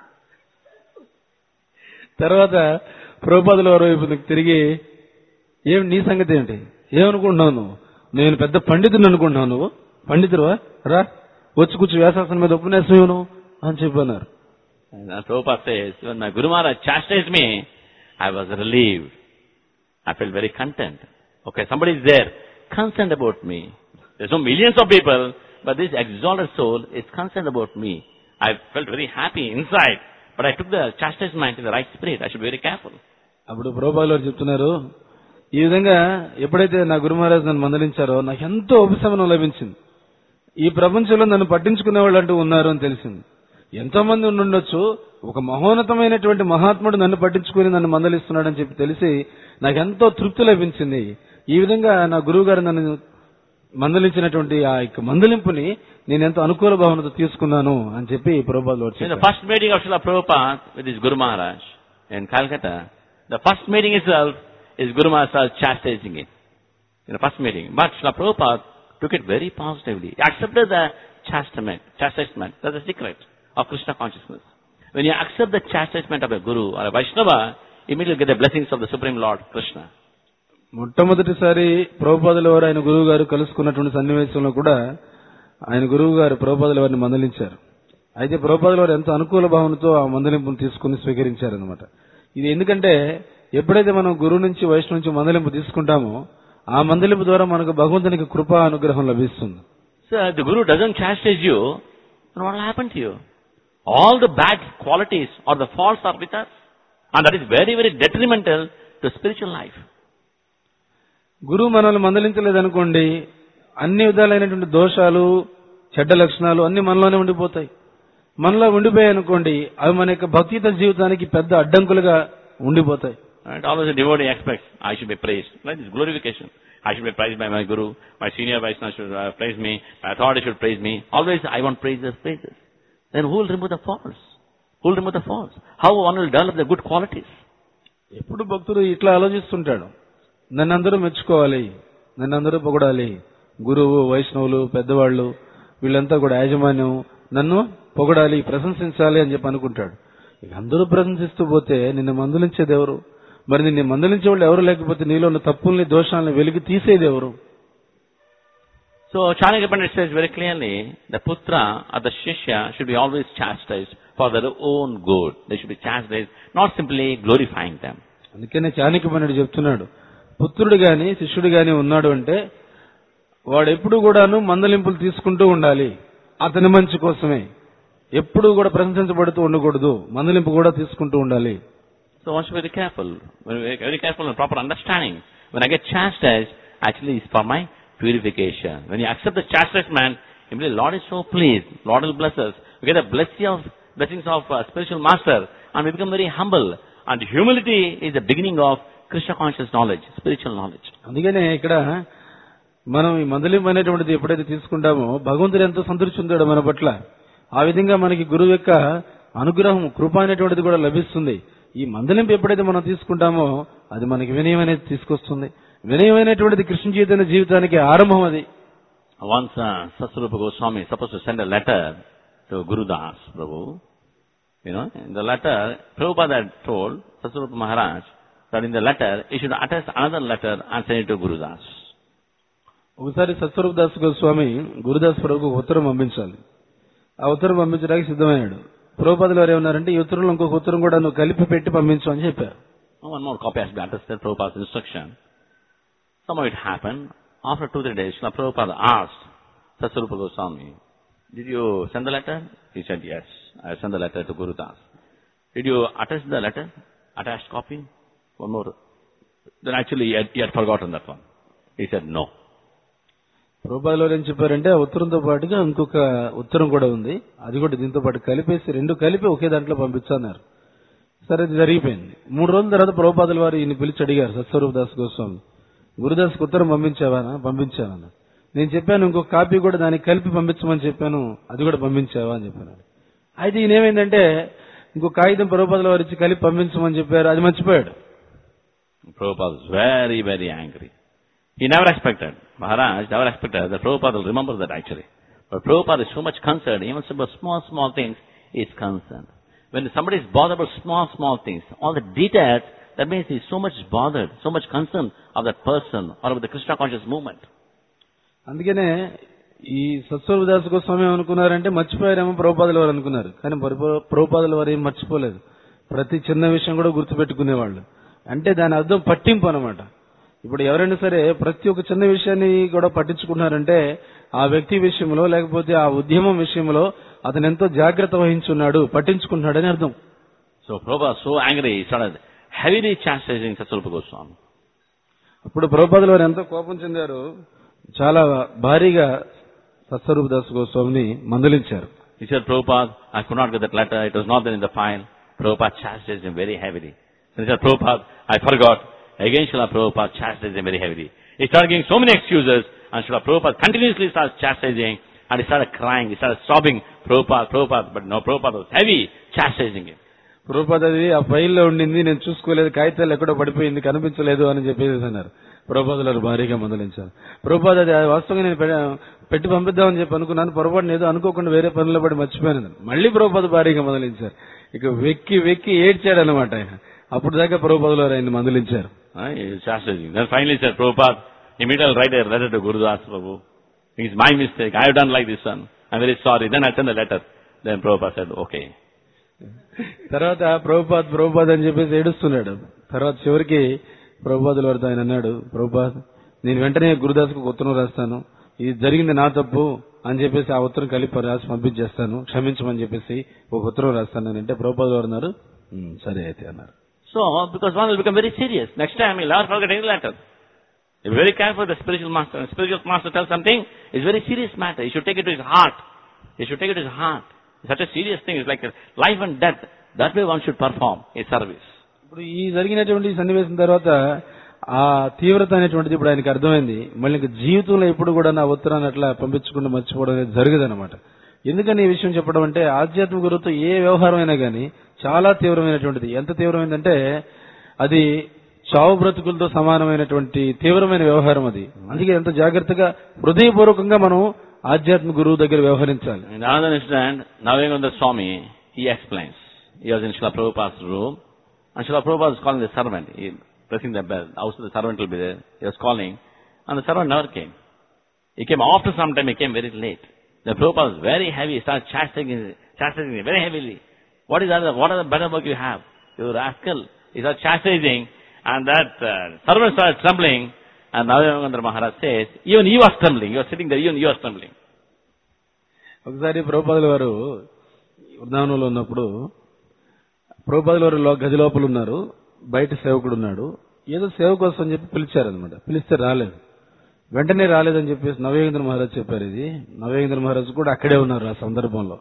తర్వాత ప్రభుపాదుల వారి వైపు తిరిగి ఏం నీ సంగతి ఏంటి ఏమనుకుంటున్నావు నువ్వు నేను పెద్ద పండితుని అనుకుంటున్నావు నువ్వు పండితుడువా రా వచ్చి కూర్చో వ్యాసాసనం మీద ఉపన్యాసం ఇవ్వు నువ్వు అని చెప్పన్నారు And then Prabhupada says, when my Guru Maharaj chastised me, I was relieved. I felt very content. Okay, somebody is there, concerned about me. There's no millions of people, but this exalted soul is concerned about me. I felt very happy inside, but I took the chastisement in the right spirit. I should be very careful. అప్పుడు ప్రభుపాదులు వారు చెప్తున్నారు ఈ విధంగా ఎప్పుడైతే నా గురు మహారాజ్ నన్ను మందలించారో నాకు ఎంతో ఉపశమనం లభించింది ఈ ప్రపంచంలో నన్ను పట్టించుకునే వాళ్ళు అంటూ ఉన్నారు అని తెలిసింది ఎంతో మంది ఉండుండొచ్చు ఒక మహోన్నతమైనటువంటి మహాత్ముడు నన్ను పట్టించుకుని నన్ను మందలిస్తున్నాడని చెప్పి తెలిసి నాకు ఎంతో తృప్తి లభించింది ఈ విధంగా నా గురువు గారు నన్ను మందలించినటువంటి ఆ యొక్క మందలింపుని నేను ఎంతో అనుకూల భావనతో తీసుకున్నాను అని చెప్పి ప్రభుపాదులు In the first meeting of Srila Prabhupada with his Guru Maharaj in Calcutta, the first meeting itself is Guru Maharaj chastising it. In the first meeting. But Srila Prabhupada took it very positively. He accepted the chastisement. Chastisement. That's the secret of Krishna consciousness. When you accept the chastisement of a Guru or a Vaishnava, immediately get the blessings of the Supreme Lord Krishna. మొట్టమొదటిసారి ప్రభుపాదుల వారు ఆయన గురువు గారు కలుసుకున్నటువంటి సన్నివేశంలో కూడా ఆయన గురువు గారు ప్రభుపాదుల వారిని మందలించారు అయితే ప్రభుపాదుల వారు ఎంతో అనుకూల భావనతో ఆ మందలింపును తీసుకుని స్వీకరించారనమాట ఇది ఎందుకంటే ఎప్పుడైతే మనం గురువు నుంచి వైష్ణవు నుంచి మందలింపు తీసుకుంటామో ఆ మందలింపు ద్వారా మనకు భగవంతునికి కృపా అనుగ్రహం లభిస్తుంది So if the Guru doesn't chastise you, then what will happen to you? All the bad qualities or the faults are with us. And that is very, very detrimental to spiritual life. గురువు మనల్ని మందలించలేదనుకోండి అన్ని విధాలైనటువంటి దోషాలు చెడ్డ లక్షణాలు అన్ని మనలోనే ఉండిపోతాయి మనలో ఉండిపోయాయి అనుకోండి అవి మన యొక్క భక్తిత జీవితానికి పెద్ద అడ్డంకులుగా ఉండిపోతాయి Right? Always a devotee expects, I should be praised. Right? This glorification. I should be praised by my Guru. My senior Vaishnava should uh, praise me. My authority should praise me. Always I want praises, praises. Then who will remove the faults? Who will remove the faults? How one will develop the good qualities? ఎప్పుడు భక్తుడు ఇట్లా ఆలోచిస్తుంటాడు నన్ను అందరూ మెచ్చుకోవాలి నన్ను అందరూ పొగడాలి గురువు వైష్ణవులు పెద్దవాళ్ళు వీళ్ళంతా కూడా యాజమాన్యం నన్ను పొగడాలి ప్రశంసించాలి అని చెప్పి అనుకుంటాడు ఇక అందరూ ప్రశంసిస్తూ పోతే నిన్ను మందలించేది ఎవరు మరి నిన్ను మందలించే వాళ్ళు ఎవరు లేకపోతే నీలో ఉన్న తప్పుల్ని దోషాలను వెలికి తీసేది ఎవరు So Chanakya Pandit says very clearly, the putra or the shishya should be always chastised for their own good. They should be chastised, not simply glorifying them. అందుకనే చాణక్యపనుడు చెప్తున్నాడు పుత్రుడు గాని శిష్యుడు గాని ఉన్నాడు అంటే వాడు ఎప్పుడు కూడాను మందలింపులు తీసుకుంటూ ఉండాలి అతని మంచి కోసమే ఎప్పుడు కూడా ప్రశంసించబడుతూ ఉండకూడదు మందలింపు కూడా తీసుకుంటూ ఉండాలి So one should be very careful, very, very very careful and proper understanding. When I get chastised, actually it's for my purification. When you accept the chastisement, immediately Lord is so pleased. Lord will bless us. We get the blessing of, blessings of uh, spiritual master and we become very humble. And humility is the beginning of Krishna conscious knowledge, spiritual knowledge. అందుకనే ఇక్కడ మనం ఈ మందలింపు అనేటువంటిది ఎప్పుడైతే తీసుకుంటామో భగవంతుడు ఎంతో సంతృప్తి చెందాడు మన పట్ల ఆ విధంగా మనకి గురువు యొక్క అనుగ్రహం కృప అనేటువంటిది కూడా లభిస్తుంది ఈ మందలింపు ఎప్పుడైతే మనం తీసుకుంటామో అది మనకి వినయం అనేది తీసుకొస్తుంది వినయమైనటువంటిది కృష్ణ చైతన్య జీవితానికి ఆరంభం అది Once uh, Sasrupa Goswami is supposed to send a letter to Guru Das Prabhu. You know, in the letter, Prabhupada had told Sasrupa Maharaj that in the letter, he should attach another letter and send it to Guru Das. ఒకసారి సత్స్వరూప దాస్ గోస్వామి గురుదాస్ ప్రభుకు ఒక ఉత్తరం పంపించాలి ఆ ఉత్తరం పంపించడానికి సిద్ధమయ్యాడు ప్రభుపాదులు వారు ఏమన్నారంటే ఈ ఉత్తరంలో ఇంకొక ఉత్తరం కూడా నువ్వు కలిపి పెట్టి పంపించు అని చెప్పారు One more copy has to be attached to Prabhupada's instruction. Somehow it happened. After two, three days, Srila Prabhupada asked Sasrupa Goswami, Did you send the letter? He said, Yes. I sent the letter to Guru Das. Did you attach the letter? Attached copy? One more. Then actually he had, he had forgotten that one. He said, No. ప్రభుపాదులు వారు ఏం చెప్పారంటే ఆ ఉత్తరంతో పాటుగా ఇంకొక ఉత్తరం కూడా ఉంది అది కూడా దీంతో పాటు కలిపేసి రెండు కలిపి ఒకే దాంట్లో పంపించన్నారు సరే అది జరిగిపోయింది మూడు రోజుల తర్వాత ప్రభుపాదుల వారు ఈయన పిలిచి అడిగారు సత్స్వరూప దాస్ గోస్వామి గురుదాస్కి ఉత్తరం పంపించావానా పంపించావా నేను చెప్పాను ఇంకొక కాపీ కూడా దానికి కలిపి పంపించమని చెప్పాను అది కూడా పంపించావా అని చెప్పాను అయితే ఈయన ఏమైందంటే ఇంకో కాగితం ప్రభుపాదుల వారు ఇచ్చి కలిపి పంపించమని చెప్పారు అది మర్చిపోయాడు Prabhupada was very, very angry. He never expected, Maharaj never expected that Prabhupada will remember that actually. But Prabhupada is so much concerned, even about small, small things, he is concerned. When somebody is bothered about small, small things, all the details, that means he is so much bothered, so much concerned of that person or of the Krishna conscious movement. అందుకనే ఈ సత్స్వరూపదాస్ గోస్వామి ఏమనుకున్నారంటే మర్చిపోయారేమో ప్రభుపాదుల వారు అనుకున్నారు కానీ ప్రభు- ప్రభుపాదుల వారు ఏం మర్చిపోలేదు ప్రతి చిన్న విషయం కూడా గుర్తుపెట్టుకునేవాళ్ళు అంటే దాని అర్థం పట్టింపు అనమాట ఇప్పుడు ఎవరైనా సరే ప్రతి ఒక్క చిన్న విషయాన్ని కూడా పట్టించుకున్నారంటే ఆ వ్యక్తి విషయంలో లేకపోతే ఆ ఉద్యమం విషయంలో అతను ఎంతో జాగ్రత్త వహించున్నాడు పట్టించుకుంటున్నాడని అర్థం So Prabhupada was so angry, he started heavily chastising Satsvarupa Goswami. అప్పుడు ప్రభుపాదుల వారు ఎంతో కోపం చెందారు చాలా భారీగా సత్స్వరూపదాస్ గోస్వామిని మందలించారు He said, Prabhupada, I could not get that letter. It was not there in the file. Prabhupada chastised him very heavily. And he said, Prabhupada, I forgot. Again, Srila Prabhupada chastised him very heavily. He started giving so many excuses, and Srila Prabhupada continuously started chastising, and he started crying, he started sobbing, Prabhupada, Prabhupada, but no, Prabhupada was heavy chastising him. Prabhupad అది ఆ ఫైల్లో ఉండింది నేను చూసుకోలేదు కాగితాలు ఎక్కడో పడిపోయింది కనిపించలేదు అని చెప్పేసి అన్నారు ప్రభుపాదులు వారు భారీగా మందలించారు ప్రభుపాద్ అది వాస్తవంగా నేను పె- పెట్టి పంపిద్దామని చెప్పి అనుకున్నాను పొరపాటున ఏదో అనుకోకుండా వేరే పనుల్లో పడి మర్చిపోయాను మళ్ళీ ప్రభుపాద భారీగా మందలించారు ఇక వెక్కి వెక్కి ఏడ్చాడు అనమాట ఆయన అప్పుడు దాకా ప్రభుపాదులు వారు ఆయన మందలించారు Uh, he was chastising. Then finally he said, Prabhupada, immediately write a letter to Guru Das Prabhu. It's my mistake. I have done like this one. I'm very sorry. Then I sent the letter. Then Prabhupada said, okay. తర్వాత ప్రభుపాద్ ప్రభుపాద్ అని చెప్పేసి ఏడుస్తున్నాడు తర్వాత చివరికి ప్రభుపాదుల వారితో ఆయన అన్నాడు ప్రభుపాద్ నేను వెంటనే గురుదాస్కు ఒక ఉత్తరం రాస్తాను ఇది జరిగింది నా తప్పు అని చెప్పేసి ఆ ఉత్తరం కలిపి రాసి పంపించేస్తాను క్షమించమని చెప్పేసి ఒక ఉత్తరం రాస్తాను అని అంటే ప్రభుపాదుల వారు అన్నారు "ఉమ్, సరే అయితే అన్నారు So, because one will become very serious. Next time he'll never forget any letter. Be very careful with the spiritual master. When spiritual master tells something, it's a very serious matter. He should take it to his heart. He should take it to his heart. It's such a serious thing. It's like a life and death. That way one should perform a service. ఇప్పుడు ఈ జరిగినటువంటి ఈ సన్నివేశం తర్వాత ఆ తీవ్రత అనేటువంటిది ఇప్పుడు ఆయనకి అర్థమైంది మళ్ళీ ఇంకా జీవితంలో ఎప్పుడు కూడా నా ఉత్తరాన్ని అట్లా పంపించకుండా మర్చిపోవడం అనేది జరగదనమాట ఎందుకని ఈ విషయం చెప్పడం అంటే ఆధ్యాత్మిక గురువుతో ఏ వ్యవహారం అయినా కానీ చాలా తీవ్రమైనటువంటిది ఎంత తీవ్రమైందంటే అది చావు బ్రతుకులతో సమానమైనటువంటి తీవ్రమైన వ్యవహారం అది అందుకే ఎంత జాగ్రత్తగా హృదయపూర్వకంగా మనం ఆధ్యాత్మిక గురువు దగ్గర వ్యవహరించాలి In another incident, Navyananda Swami, he explains. He was in Srila Prabhupada's room, and Srila Prabhupada was calling the servant. He pressing the bell. Also the servant will be there. He was calling, and the servant never came. He came after some time, he came very late. The Prabhupada was very heavy, he started chastising, chastising him very heavily. What is that, what are the better work you have? You rascal. He started chastising, and that uh, servant started trembling, and Navyananda Maharaj says, even he was trembling. He was sitting there, even he was trembling. ఒకసారి ప్రభుపాదుల వారు వృందావనంలో ఉన్నప్పుడు ప్రభుపాదుల వారు లో- గది లోపల ఉన్నారు బయట సేవకుడు ఉన్నాడు ఏదో సేవ కోసం అని చెప్పి పిలిచారనమాట పిలిస్తే రాలేదు వెంటనే రాలేదని చెప్పేసి నవయోగేంద్ర మహారాజ్ చెప్పారు ఇది నవయోగేంద్ర మహారాజ్ కూడా అక్కడే ఉన్నారు ఆ సందర్భంలో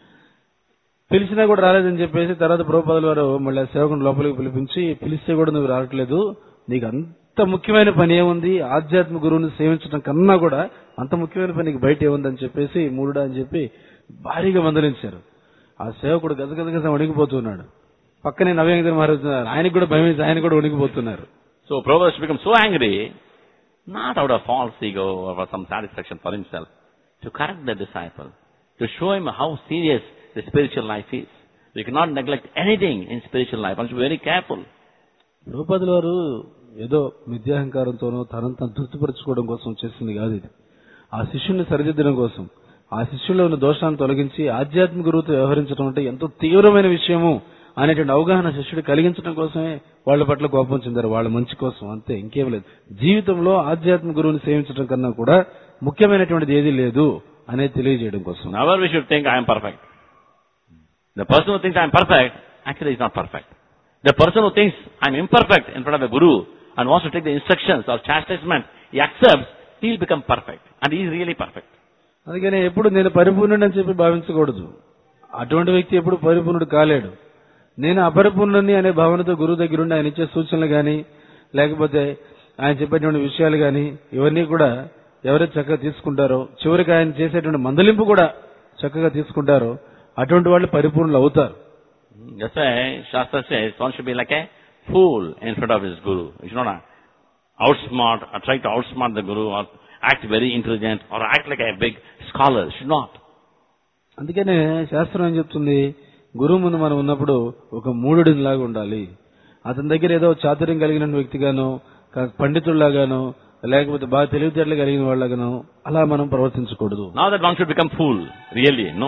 పిలిచినా కూడా రాలేదని చెప్పేసి తర్వాత ప్రభుపాదుల వారు మళ్ళీ ఆ సేవకుని లోపలికి పిలిపించి పిలిస్తే కూడా నువ్వు రావట్లేదు నీకు అంత ముఖ్యమైన పని ఏముంది ఆధ్యాత్మిక గురువుని సేవించడం కన్నా కూడా అంత ముఖ్యమైన పని నీకు బయట ఏముందని చెప్పేసి మూడుడా అని చెప్పి భారీగా మందలించారు ఆ సేవకుడు గజగజగజ వణికిపోతున్నాడు పక్కనే నవేంద్ర మహారాజ్ ఉన్నారు. ఆయనకు కూడా భయం వేసి ఆయన కూడా వణికిపోతున్నారు So Prabhupada has become so angry, not out of false ego or for some satisfaction for himself, to correct the disciple, to show him how serious the spiritual life is. You cannot neglect anything in spiritual life. One should be very careful. ద్రౌపదుల వారు ఏదో విద్యాహంకారంతోనో తనంత తృప్తిపరచుకోవడం కోసం చేసింది కాదు ఇది ఆ శిష్యుని సరిదిద్దడం కోసం ఆ శిష్యుల్లో ఉన్న దోషాలను తొలగించి ఆధ్యాత్మిక గురువుతో వ్యవహరించడం అంటే ఎంతో తీవ్రమైన విషయము అనేటువంటి అవగాహన శిష్యుడు కలిగించడం కోసమే వాళ్ళ పట్ల కోపం చెందారు వాళ్ళ మంచి కోసం అంతే ఇంకేం లేదు జీవితంలో ఆధ్యాత్మిక గురువుని సేవించడం కన్నా కూడా ముఖ్యమైనటువంటిది ఏదీ లేదు అనేది తెలియజేయడం కోసం Never we should think I am perfect. The person who thinks I am perfect, actually is not perfect. The person who thinks I am imperfect in front of a guru and wants to take the instructions or chastisement, he accepts, he will become perfect. And he is really perfect. అందుకని ఎప్పుడు నేను పరిపూర్ణుడు అని చెప్పి భావించకూడదు అటువంటి వ్యక్తి ఎప్పుడు పరిపూర్ణుడు కాలేడు నేను అపరిపూర్ణుని అనే భావనతో గురువు దగ్గర ఉండి ఆయన ఇచ్చే సూచనలు గాని లేకపోతే ఆయన చెప్పేటువంటి విషయాలు గాని ఇవన్నీ కూడా ఎవరైతే చక్కగా తీసుకుంటారో చివరికి ఆయన చేసేటువంటి మందలింపు కూడా చక్కగా తీసుకుంటారో అటువంటి వాళ్ళు పరిపూర్ణులు అవుతారు That's why Shastra says one should be like a fool in front of his guru. You should not uh, outsmart or try to outsmart the guru or act very intelligent or act like a big scholar. You should not. అందుకనే శాస్త్రం ఏం చెప్తుంది గురువు ముందు మనం ఉన్నప్పుడు ఒక మూడుడిలాగా ఉండాలి అతని దగ్గర ఏదో చాతుర్యం కలిగిన వ్యక్తిగానో కా- పండితుల్లాగానో లేకపోతే బాగా తెలివితేటలు కలిగిన వాళ్ళగానో అలా మనం ప్రవర్తించకూడదు Now that one should become fool. Really, no.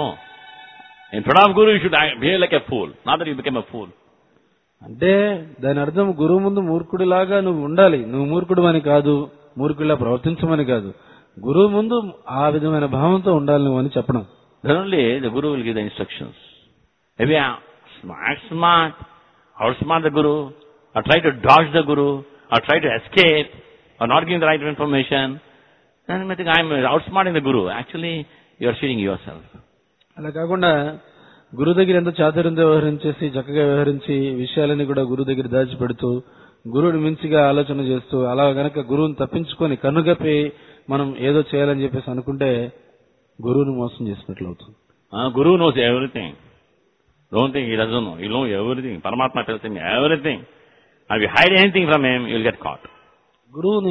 In front of guru you should act- behave like a fool. Not that you become a fool. అంటే దాని అర్థం గురువు ముందు మూర్ఖుడిలాగా నువ్వు ఉండాలి నువ్వు మూర్ఖుడు అని కాదు మూర్ఖుడిలా ప్రవర్తించమని కాదు గురువు ముందు ఆ విధమైన భావంతో ఉండాలి నువ్వు అని చెప్పడం Then only the guru will give the instructions. If you are smart, smart, outsmart the guru, or try to dodge the guru, or try to escape, or not giving the right information, then you may think I am outsmarting the guru. Actually, you are cheating yourself. అలా కాకుండా గురువు దగ్గర ఎంత చాతుర్యంతో వ్యవహరించేసి చక్కగా వ్యవహరించి విషయాలని కూడా గురువు దగ్గర దాచిపెడుతూ గురువుని మించిగా ఆలోచన చేస్తూ అలా గనక గురువుని తప్పించుకొని కన్నుగప్పి మనం ఏదో చేయాలని చెప్పేసి అనుకుంటే గురువుని మోసం చేసినట్లు అవుతుంది Uh, Guru knows everything. Don't think he doesn't know. He'll know everything. Paramatma tells him everything. And if you hide anything from him, you'll get caught. గురువుని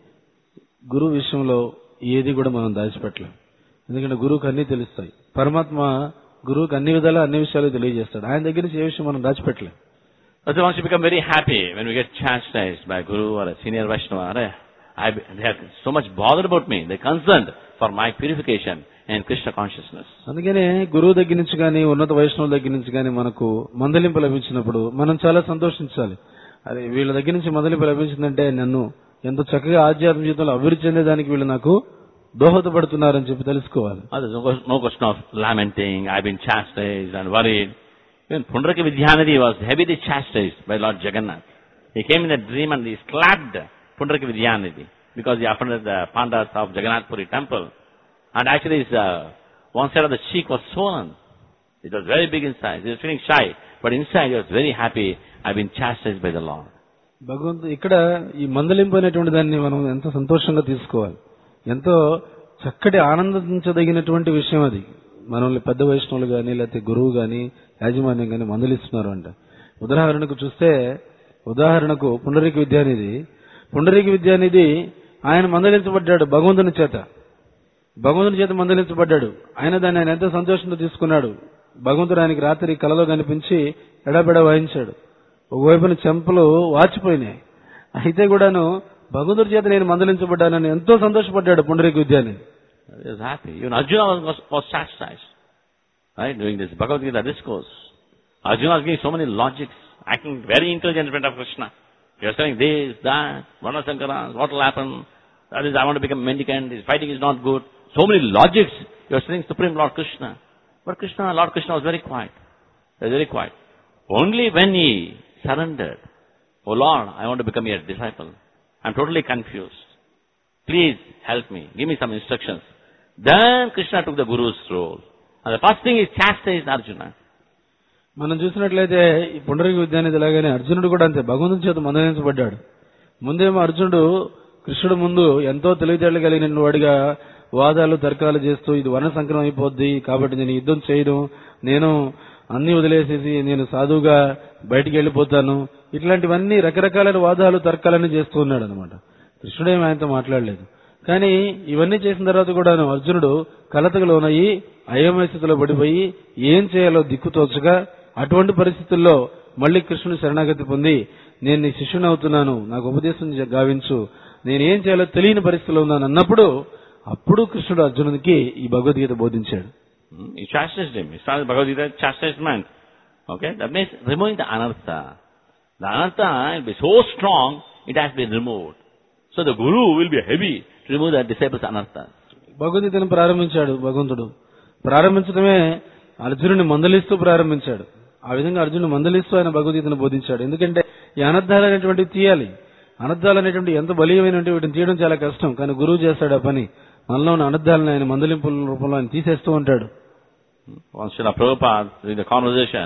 గురువు విషయంలో ఏది కూడా మనం దాచిపెట్టలేం ఎందుకంటే గురువుకి అన్ని తెలుస్తాయి పరమాత్మ గురువుకి అన్ని విధాలా అన్ని విషయాలు తెలియజేస్తాడు ఆయన దగ్గర నుంచి ఏ విషయం మనం దాచిపెట్టలేం That's why once you become very happy when we get chastised by Guru or a senior Vaishnava. "Arey, I, they are so much bothered about me. They're concerned for my purification and Krishna consciousness. అందుకనే గురువు దగ్గర నుంచి కానీ ఉన్నత వైష్ణవుల దగ్గర నుంచి కానీ మనకు మందలింపు లభించినప్పుడు మనం చాలా సంతోషించాలి అరే వీళ్ళ దగ్గర నుంచి మందలింపు లభించిందంటే నన్ను ఎంతో చక్కగా ఆధ్యాత్మిక జీవితంలో అభివృద్ధి చెందేదానికి వీళ్ళు నాకు దోహదపడుతున్నారని చెప్పి తెలుసుకోవాలి Oh, there's no, ques- no question of lamenting, I've been chastised and worried. Even Pundraka Vidyanidhi was heavily chastised by Lord Jagannath. He came in a dream and he slapped Pundraka Vidyanidhi because he offended the pandas of Jagannath Puri temple. And actually his, uh, one side of the cheek was swollen. It was very big inside. He was feeling shy. But inside he was very happy. I've been chastised by the Lord. భగవంతు ఇక్కడ ఈ మందలింపు అనేటువంటి దాన్ని మనం ఎంతో సంతోషంగా తీసుకోవాలి ఎంతో చక్కటి ఆనందించదగినటువంటి విషయం అది మనల్ని పెద్ద వైష్ణవులు కానీ లేకపోతే గురువు కానీ యాజమాన్యం కానీ మందలిస్తున్నారు అంట ఉదాహరణకు చూస్తే ఉదాహరణకు పుండరీక విద్యానిధి పుండరీక విద్యానిధి ఆయన మందలించబడ్డాడు భగవంతుని చేత భగవంతుని చేత మందలించబడ్డాడు ఆయన దాన్ని ఆయన ఎంతో సంతోషంతో తీసుకున్నాడు భగవంతుడు ఆయనకి రాత్రి కలలో కనిపించి ఎడబెడ వాయించాడు ఒకవైపున చెంపలు వాచిపోయినాయి అయితే కూడాను భగవంతుడి చేత నేను మందలించబడ్డానని ఎంతో సంతోషపడ్డాడు పుండరీక విద్యాని He was happy. Even Arjuna was, was, was chastised. Right? Doing this Bhagavad Gita discourse. Arjuna was giving so many logics, acting very intelligent in front of Krishna. He was saying this, that, Varna Sankara, what will happen? That is, I want to become mendicant, this fighting is not good. So many logics. He was telling Supreme Lord Krishna. But Krishna, Lord Krishna was very quiet. He was very quiet. Only when he surrendered, Oh Lord, I want to become your disciple. I'm totally confused. Please help me. Give me some instructions. Then Krishna took the Guru's role. And the first thing is chastised Arjuna. మనం చూసినట్లయితే ఈ పుండరీక విద్యానిధి లాగానే అర్జునుడు కూడా అంతే భగవంతుని చేత మందలించబడ్డాడు ముందేమో అర్జునుడు కృష్ణుడు ముందు ఎంతో తెలివితేటలు కలిగిన వాడిగా వాదాలు తర్కాలు చేస్తూ ఇది వర్ణ సంక్రమం అయిపోద్ది కాబట్టి నేను యుద్ధం చేయను నేను అన్ని వదిలేసేసి నేను సాధువుగా బయటికి వెళ్ళిపోతాను ఇట్లాంటివన్నీ రకరకాలైన వాదాలు తర్కాలన్నీ చేస్తూ ఉన్నాడు అనమాట కృష్ణుడేమి ఆయనతో మాట్లాడలేదు కానీ ఇవన్నీ చేసిన తర్వాత కూడాను అర్జునుడు కలతకు లోనయ్యి అయోమయ స్థితిలో పడిపోయి ఏం చేయాలో దిక్కుతోచగా అటువంటి పరిస్థితుల్లో మళ్ళీ కృష్ణుని శరణాగతి పొంది నేను నీ శిష్యుని అవుతున్నాను నాకు ఉపదేశం చే- గావించు నేను ఏం చేయాలో తెలియని పరిస్థితిలో ఉన్నాను అన్నప్పుడు అప్పుడు కృష్ణుడు అర్జునుడికి ఈ భగవద్గీత బోధించాడు Hmm? He chastised him. He started Bhagavad Gita chastisement. Okay? That means removing the anartha. The anartha will be so strong, it has been removed. So the Guru will be heavy to remove the disciples' anartha. భగవద్గీతను ప్రారంభించాడు భగవంతుడు ప్రారంభించడమే అర్జునుడిని మందలిస్తూ ప్రారంభించాడు ఆ విధంగా అర్జునుడు మందలిస్తూ ఆయన భగవద్గీతను బోధించాడు ఎందుకంటే ఈ అనర్థాలు అనేటువంటివి తీయాలి అనర్థాలు అనేటువంటి ఎంత బలీయమైనటువంటి వీటిని తీయడం చాలా కష్టం కానీ గురువు చేస్తాడు ఆ పని మనలో ఉన్న అనర్థాలను ఆయన మందలింపుల రూపంలో ఆయన తీసేస్తూ ఉంటాడు Once Srila Prabhupada, during the conversation,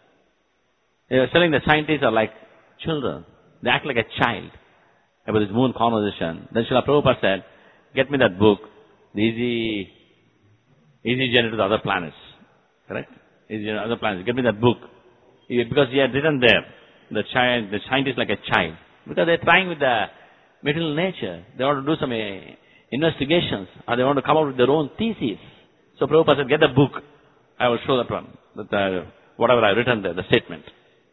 he was telling the scientists are like children. They act like a child about this moon conversation. Then Srila Prabhupada said, get me that book, the easy, easy journey to the other planets. Correct? Easy journey to other planets. Get me that book. He- Because he had written there, the child, the scientist like a child. Because they're trying with the material nature. They want to do some uh, investigations, or they want to come up with their own thesis. So Prabhupada said, get the book. I will show that one, that uh, whatever I written there, the statement.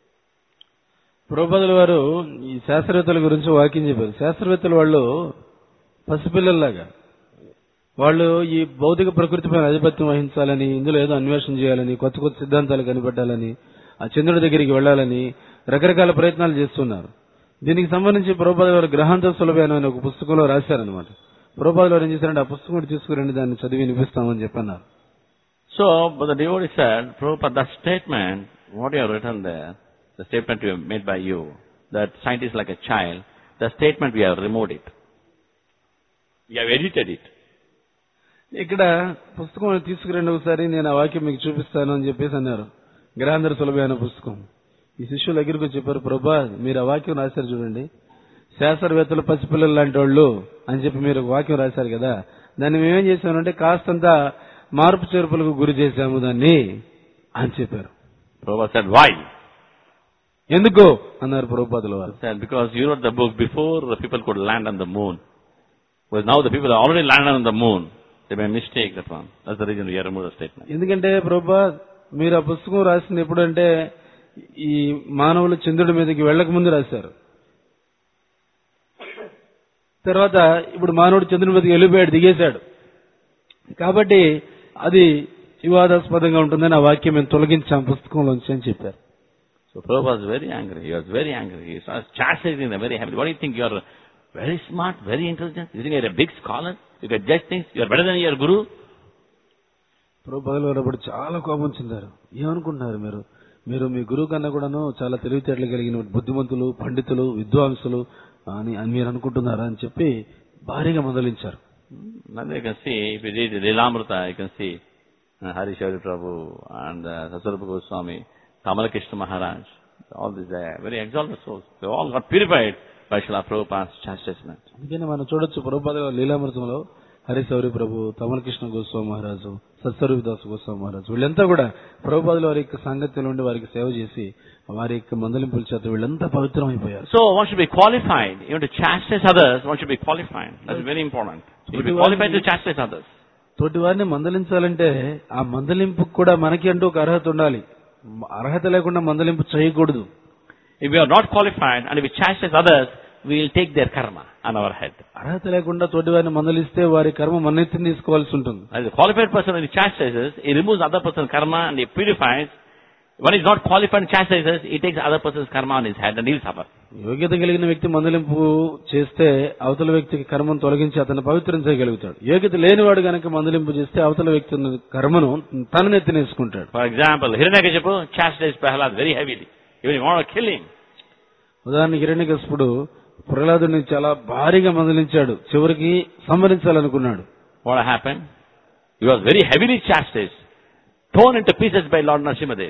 ప్రభుపదుల వారు ఈ శాస్త్రవేత్తల గురించి వాక్యం చెప్పారు శాస్త్రవేత్తలు వాళ్ళు పసిపిల్లల్లాగా వాళ్ళు ఈ భౌతిక ప్రకృతిపై ఆధిపత్యం వహించాలని ఇందులో ఏదో అన్వేషణ చేయాలని కొత్త కొత్త సిద్ధాంతాలు కనిపెట్టాలని ఆ చంద్రుడి దగ్గరికి వెళ్ళాలని రకరకాల ప్రయత్నాలు చేస్తున్నారు దీనికి సంబంధించి ప్రభుపాద గారు గ్రహాంత సులభమైన అనే ఒక పుస్తకంలో రాశారనమాట ప్రభుపాద గారు ఏం చేశారంటే ఆ పుస్తకం కూడా తీసుకురండి దాన్ని చదివి వినిపిస్తామని చెప్పన్నారు So, but the devotee said, Prabhupada, that statement, what you have written there, the statement you have made by you, that scientist like a child, the statement we have removed it. We have edited it. ఇక్కడ పుస్తకం తీసుకురండి ఒకసారి నేను ఆ వాక్యం మీకు చూపిస్తాను అని చెప్పేసి అన్నారు గ్రహాంధర సులభమైన పుస్తకం ఈ శిష్యుల దగ్గరికి వచ్చి చెప్పారు ప్రభా మీరు ఆ వాక్యం రాశారు చూడండి శాస్త్రవేత్తలు పసిపిల్లలు లాంటి వాళ్ళు అని చెప్పి మీరు ఒక వాక్యం రాశారు కదా దాన్ని మేమేం చేసామంటే కాస్తంత మార్పు చేర్పులకు గురి చేశాము దాన్ని అని చెప్పారు Prabhupada said, why? ఎందుకు అన్నారు ప్రభుపాదుల వారు He said, because you wrote the book before the people could land on the moon. Because now the people have already landed on the moon. They may mistake that one. That's the reason we have removed the statement. ఎందుకంటే ప్రభా మీరు ఆ పుస్తకం రాసింది ఎప్పుడంటే ఈ మానవులు చంద్రుడి మీదకి వెళ్ళక ముందు రాశారు తర్వాత ఇప్పుడు మానవుడు చంద్రుడి మీదకి వెళ్ళిపోయాడు దిగేశాడు కాబట్టి అది వివాదాస్పదంగా ఉంటుందని ఆ వాక్యం మేము తొలగించాం పుస్తకంలోంచి అని చెప్పారు So Prabhupada was very angry. He was very angry. He was chastising them very heavily. What do you think? You are very smart, very intelligent. You think you are a big scholar? You can judge things. You are better than your guru? ప్రభుపాదులు వారు అప్పుడు చాలా కోపం చెందారు ఏమనుకుంటున్నారు మీరు మీరు మీ గురువు కన్నా కూడాను చాలా తెలివితేటలు కలిగిన బుద్ధిమంతులు పండితులు విద్వాంసులు అని అని మీరు అనుకుంటున్నారా అని చెప్పి భారీగా మొదలించారు Now you can see, if you read Lilamrita, you can see uh, Hari Shauri Prabhu and uh, Sasarupa Goswami, Kamalakishna Maharaj, all these uh, very exalted souls. They all got purified by Srila Prabhupada's chastisement. అందుకని మనం చూడొచ్చు ప్రభుపాద లీలామృతంలో హరిశౌరి ప్రభు తమలకృష్ణ గోస్వామి మహారాజు సత్సరూపిదాస్ గోస్వామి మహారాజు వీళ్ళంతా కూడా ప్రభుపాదుల వారి యొక్క సాంగత్యంలో ఉండి వారికి సేవ చేసి వారి యొక్క మందలింపుల చేత వీళ్ళంతా పవిత్రమైపోయారు So one should be qualified. Even to chastise others, one should be qualified. That's very important. You should be qualified to chastise others. తోటి వారిని మందలించాలంటే ఆ మందలింపుకు కూడా మనకి అంటూ ఒక అర్హత ఉండాలి అర్హత లేకుండా మందలింపు చేయకూడదు If we are not qualified and if we chastise others, we will take their karma on our head. అర్హత లేకుండా తోటి వారిని మందలిస్తే వారి కర్మ మన్నెత్తిని తీసుకోవాల్సి ఉంటుంది As a qualified person, when he chastises, he removes other person's karma and he purifies. When he's not qualified and chastises, he takes other person's karma on his head and he'll suffer. యోగ్యత కలిగిన వ్యక్తి మందలింపు చేస్తే అవతల వ్యక్తికి కర్మను తొలగించి అతను పవిత్రం చేయగలుగుతాడు యోగ్యత లేనివాడు గనక మందలింపు చేస్తే అవతల వ్యక్తి ఉన్న కర్మను తన నెత్తినేసుకుంటాడు For example, Hiranyakashipu chastised Prahlad very heavily. Even he wanted to kill him. ఉదాహరణకి హిరణ్యకశిపుడు ప్రహ్లాదుని చాలా భారీగా మందలించాడు చివరికి సంహరించాలనుకున్నాడు What happened? He was very heavily chastised, torn into pieces by Lord Narasimhadev.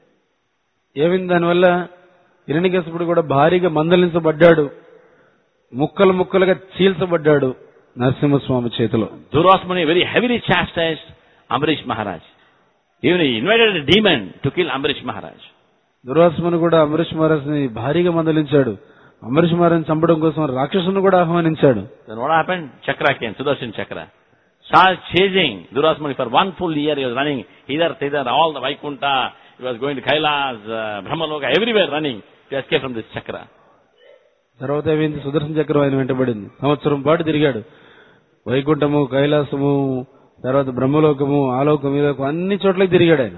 ఏమైంది దానివల్ల హిరణ్యకశిపుడు కూడా భారీగా మందలించబడ్డాడు ముక్కలు ముక్కలుగా చీల్చబడ్డాడు నరసింహస్వామి చేతిలో Durasmani very heavily chastised Ambarish Maharaj. Even he invited a demon to kill Ambarish Maharaj. దుర్వాసమును కూడా అంబరీష్ మహారాజ్ని భారీగా మందలించాడు అంబరీష్ మహారాజ్ చంపడం కోసం రాక్షసుని కూడా ఆహ్వానించాడు Then what happened? Chakra came, Sudarshan Chakra. Started chasing Durasmani for one full year. He was running hither, thither, all the Vaikunta. He was going to Kailas, uh, Brahmaloka, everywhere running to escape from this Chakra. తర్వాత ఏమైంది సుదర్శన చక్రం ఆయన వెంటబడింది సంవత్సరం పాటు తిరిగాడు వైకుంఠము కైలాసము తర్వాత బ్రహ్మలోకము ఆలోకం ఈలోకం అన్ని చోట్లకి తిరిగాడు ఆయన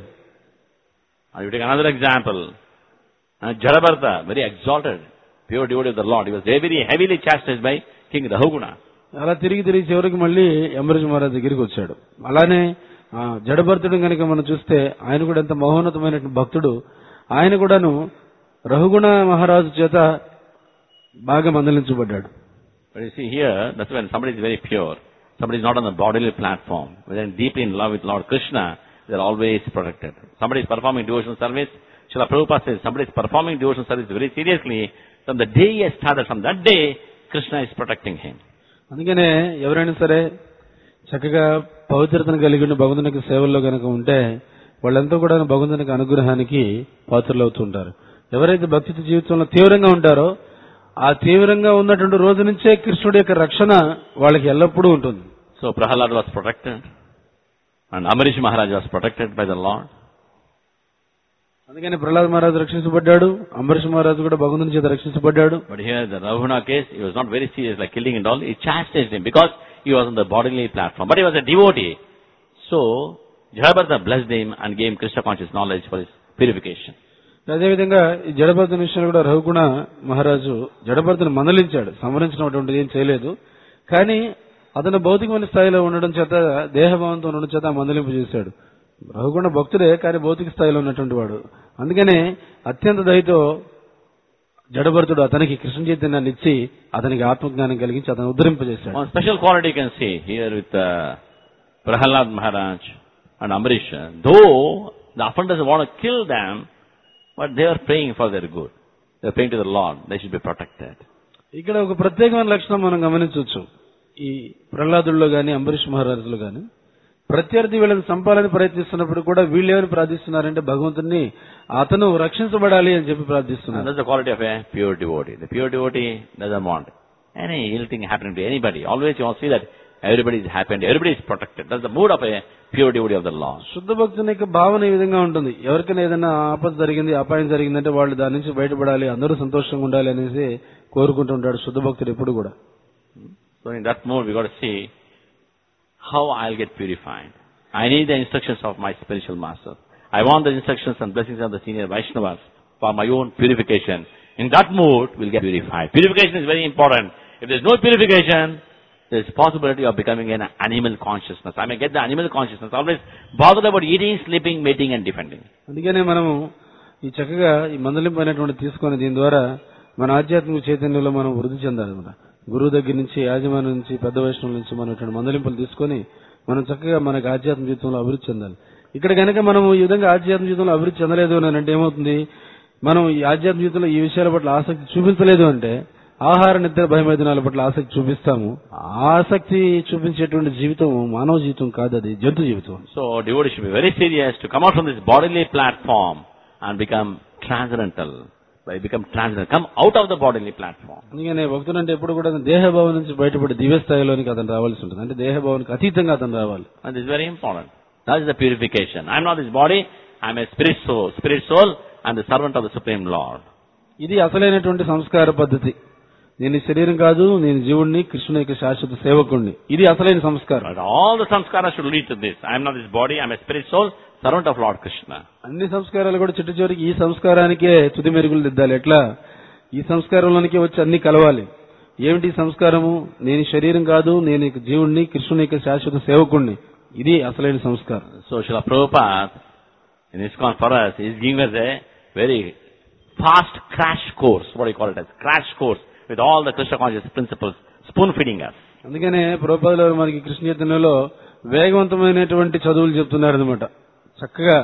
And you take another example. Uh, Jadabharta, very exalted, pure devotee of the Lord. He was very heavily chastised by King Rahuguna. అలా తిరిగి తిరిగి చివరికి మళ్ళీ అంబరీష్ మహారాజ్ దగ్గరికి వచ్చాడు అలానే ఆ, జడభర్తుడు కనుక మనం చూస్తే ఆయన కూడా ఎంత మహోన్నతమైనటువంటి భక్తుడు ఆయన కూడాను రఘుగుణ మహారాజు చేత బాగా మందలించబడ్డాడు But you see here, that's when somebody is very pure. Somebody is not on the bodily platform. When they're deeply in love with Lord Krishna, they're always protected. Somebody is performing devotional service. Srila Prabhupada says somebody is performing devotional service very seriously. From the day he has started, from that day, Krishna is protecting him. అందుకనే ఎవరైనా సరే చక్కగా పవిత్రతను కలిగి ఉండి భగవంతునికి సేవల్లో కనుక ఉంటే వాళ్ళంతా కూడా భగవంతునికి అనుగ్రహానికి పాత్రలు అవుతుంటారు ఎవరైతే భక్తి జీవితంలో తీవ్రంగా ఉంటారో ఆ తీవ్రంగా ఉన్నటువంటి రోజు నుంచే కృష్ణుడి యొక్క రక్షణ వాళ్ళకి ఎల్లప్పుడూ ఉంటుంది So Prahalad was protected. And Amarish Maharaj was protected by the Lord. అందుకని ప్రహ్లాద్ మహారాజు రక్షించబడ్డాడు అంబరీష్ మహారాజు కూడా భగవంతుని చేత రక్షించబడ్డాడు But here the Ravuna case, he was not very serious like killing and all. He chastised him because he was on the bodily platform. But he was a devotee. So, Jayabharta blessed him and gave him Krishna conscious knowledge for his purification. అదేవిధంగా ఈ జడభర్తుని విషయంలో కూడా రఘుగుణ మహారాజు జడభర్తుని మందలించాడు సంహరించినటువంటిది ఏం చేయలేదు కానీ అతను భౌతికమైన స్థాయిలో ఉండడం చేత దేహభావంతో ఉండడం చేత ఆ మందలింపు చేశాడు రఘుగుణ భక్తుడే కానీ భౌతిక స్థాయిలో ఉన్నటువంటి వాడు అందుకనే అత్యంత దయతో జడభర్తుడు అతనికి కృష్ణ చైతన్యాన్ని ఇచ్చి అతనికి ఆత్మజ్ఞానం కలిగించి అతను ఉద్ధరింపజేశాడు One special quality you can see here with uh, Prahalad Maharaj and Amrish, though the offenders want to kill them, but they are praying for their good. They are praying to the Lord. They should be protected. ఇక్కడ ఒక ప్రత్యేకమైన లక్షణం మనం గమనించవచ్చు ఈ ప్రహ్లాదుల్లో గాని అంబరీష్ మహారాజులు గాని ప్రత్యర్థి వీళ్ళని చంపాలని ప్రయత్నిస్తున్నప్పుడు కూడా వీళ్ళు ఏమని ప్రార్థిస్తున్నారంటే భగవంతుడిని అతను రక్షించబడాలి అని చెప్పి And ప్రార్థిస్తున్నారు that's the quality of a pure devotee. The pure devotee doesn't want any ill thing happening to anybody. Always you want to see that everybody is happy and everybody is protected. That's the mood of a pure devotee of the Lord. శుద్ధ భక్తుని యొక్క భావన ఈ విధంగా ఉంటుంది ఎవరికైనా ఏదైనా ఆపద జరిగింది అపాయం జరిగిందంటే వాళ్ళు దాని నుంచి బయటపడాలి అందరూ సంతోషంగా ఉండాలి అనేసి కోరుకుంటుంటాడు శుద్ధ భక్తుడు ఎప్పుడు కూడా So in that mood we got to see how I'll get purified. I need the instructions of my spiritual master. I want the instructions and blessings of the senior Vaishnavas for my own purification. In that mood, we'll get purified. Purification is very important. If there's no purification, there's possibility of becoming an animal consciousness. I may get the animal consciousness, always bothered about eating, sleeping, mating and defending. అందుకనే మనము ఈ చక్కగా ఈ మందలింపు అనేటువంటి తీసుకొని దీని ద్వారా మన ఆధ్యాత్మిక చైతన్యంలో మనం వృద్ధి చెందాలన్నమాట గురువు దగ్గర నుంచి యాజమాన్యం నుంచి పెద్ద వైష్ణవుల నుంచి మనం ఇటువంటి మందలింపులు తీసుకొని మనం చక్కగా మనకు ఆధ్యాత్మిక జీవితంలో అభివృద్ధి చెందాలి ఇక్కడ కనుక మనం ఈ విధంగా ఆధ్యాత్మిక జీవితంలో అభివృద్ధి చెందలేదు అని అంటే ఏమవుతుంది మనం ఈ ఆధ్యాత్మిక జీవితంలో ఈ విషయాల పట్ల ఆసక్తి చూపించలేదు అంటే ఆహార నిద్ర భయమైదనాల పట్ల ఆసక్తి చూపిస్తాము ఆ ఆసక్తి చూపించేటువంటి జీవితం మానవ జీవితం కాదు అది జంతు జీవితం So devotees should be very serious to come out from this bodily platform and become transcendental. By become transcendental. Come out of the bodily platform. అందుకనే భక్తుడు అంటే ఎప్పుడు కూడా దేహభావం నుంచి బయటపడి దివ్య స్థాయిలోనికి అతను రావాల్సి ఉంటుంది అంటే దేహభావానికి అతీతంగా అతను రావాలి And this is very important. That is the purification. I am not this body, I am a spirit soul. Spirit soul and the servant of the Supreme Lord. ఇది అసలైనటువంటి సంస్కార పద్ధతి నేను ఈ శరీరం కాదు నేను జీవుణ్ణి కృష్ణుని యొక్క శాశ్వత సేవకుణ్ణి ఇది అసలైన సంస్కారం But all the samskaras should lead to this. I am not this body, I am a spirit soul, servant of Lord Krishna. అన్ని సంస్కారాలు కూడా చిట్ట చివరికి ఈ సంస్కారానికే తుది మెరుగులు దిద్దాలి ఎట్లా ఈ సంస్కారంలోనికి వచ్చి అన్ని కలవాలి ఏమిటి ఈ సంస్కారము నేను ఈ శరీరం కాదు నేను ఇక జీవుణ్ణి కృష్ణుని యొక్క శాశ్వత సేవకుణ్ణి ఇది అసలైన సంస్కారం So Srila Prabhupada, in ISKCON for us, is giving us a very fast crash course, what do you call it as, crash course, with all the Krishna conscious principles, spoon feeding us. అందుకనే ప్రభుపాదుల వారు మనకి కృష్ణ చైతన్యంలో వేగవంతమైనటువంటి చదువులు చెప్తున్నారు అనమాట చక్కగా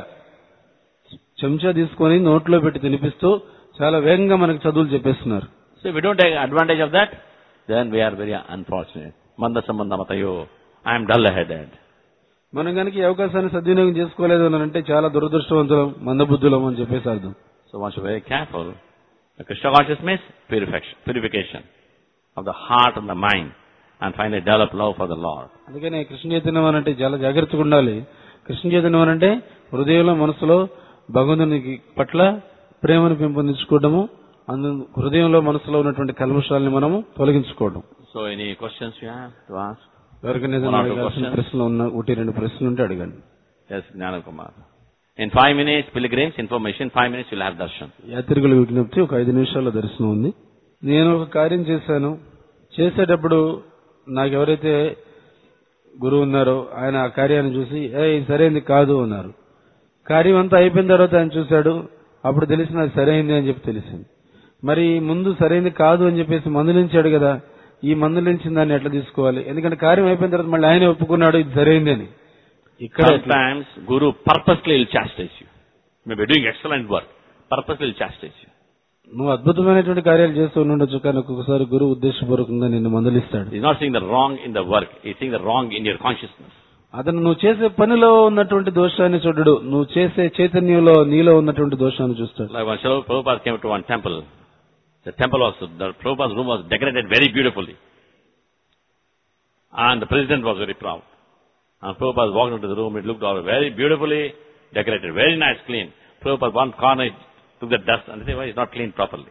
చెంచా తీసుకొని నోట్లో పెట్టి తినిపిస్తూ చాలా వేగంగా మనకి చదువులు చెప్పేస్తున్నారు So if we don't take advantage of that, then we are very unfortunate. Manda sambandha matayo, I am dull-headed. మనం కనుక ఈ అవకాశాన్ని సద్వినియోగం చేసుకోలేదు అని అంటే చాలా దురదృష్టవంతులం మందబుద్ధులం అని చెప్పేసి అర్థం So one should be very careful. The Krishna consciousness means purification, purification of the heart and the mind, and finally develop love for the Lord. అందుకనే కృష్ణ చైతన్యం అని అంటే చాలా జాగ్రత్తగా ఉండాలి కృష్ణ చైతన్యం అని అంటే హృదయంలో మనసులో భగవంతునికి పట్ల ప్రేమను పెంపొందించుకోవడము అందు హృదయంలో మనసులో ఉన్నటువంటి కల్మషాలని మనము తొలగించుకోవడం So any questions you have to ask? ఎవరికైనా One or two అడగాల్సిన questions? ప్రశ్నలు ఉన్న ఒకటి రెండు ప్రశ్నలు ఉంటే అడగండి Yes, Gnana Kumar. In five minutes, pilgrims, information, five minutes you'll have darshan. యాత్రికుల విజ్ఞప్తి ఒక ఐదు నిమిషాల దర్శనం ఉంది నేను ఒక కార్యం చేశాను చేసేటప్పుడు నాకు ఎవరైతే గురువు ఉన్నారో ఆయన ఆ కార్యాన్ని చూసి ఏ ఇది సరైనది కాదు అన్నారు కార్యం అంతా అయిపోయిన తర్వాత ఆయన చూశాడు అప్పుడు తెలిసిన అది సరైంది అని చెప్పి తెలిసింది మరి ముందు సరైనది కాదు అని చెప్పేసి మందులించాడు కదా ఈ మందులించిన దాన్ని ఎట్లా తీసుకోవాలి ఎందుకంటే కార్యం అయిపోయిన తర్వాత మళ్ళీ ఆయన ఒప్పుకున్నాడు ఇది సరైంది అని ఇక్కడ ఎట్లా? Sometimes Guru purposely will chastise you. Maybe doing excellent work, purposely will chastise you. నువ్వు అద్భుతమైనటువంటి కార్యాలు చేస్తూ ఉండొచ్చు కానీ ఒక్కొక్కసారి గురువు ఉద్దేశపూర్వకంగా నిన్ను మందలిస్తాడు He's not seeing the wrong in the work, he's seeing the wrong in your consciousness. అతను నువ్వు చేసే పనిలో ఉన్నటువంటి దోషాన్ని చూడడు నువ్వు చేసే చైతన్యంలో నీలో ఉన్నటువంటి దోషాన్ని చూస్తాడు Like when Srila Prabhupada came to one temple, the temple was, the Prabhupada's room was decorated very beautifully. And the president was very proud. And Prabhupada walked into the room, it looked all very beautifully decorated, very nice, clean. Prabhupada, one corner, he took the dust and he said, why it's not cleaned properly?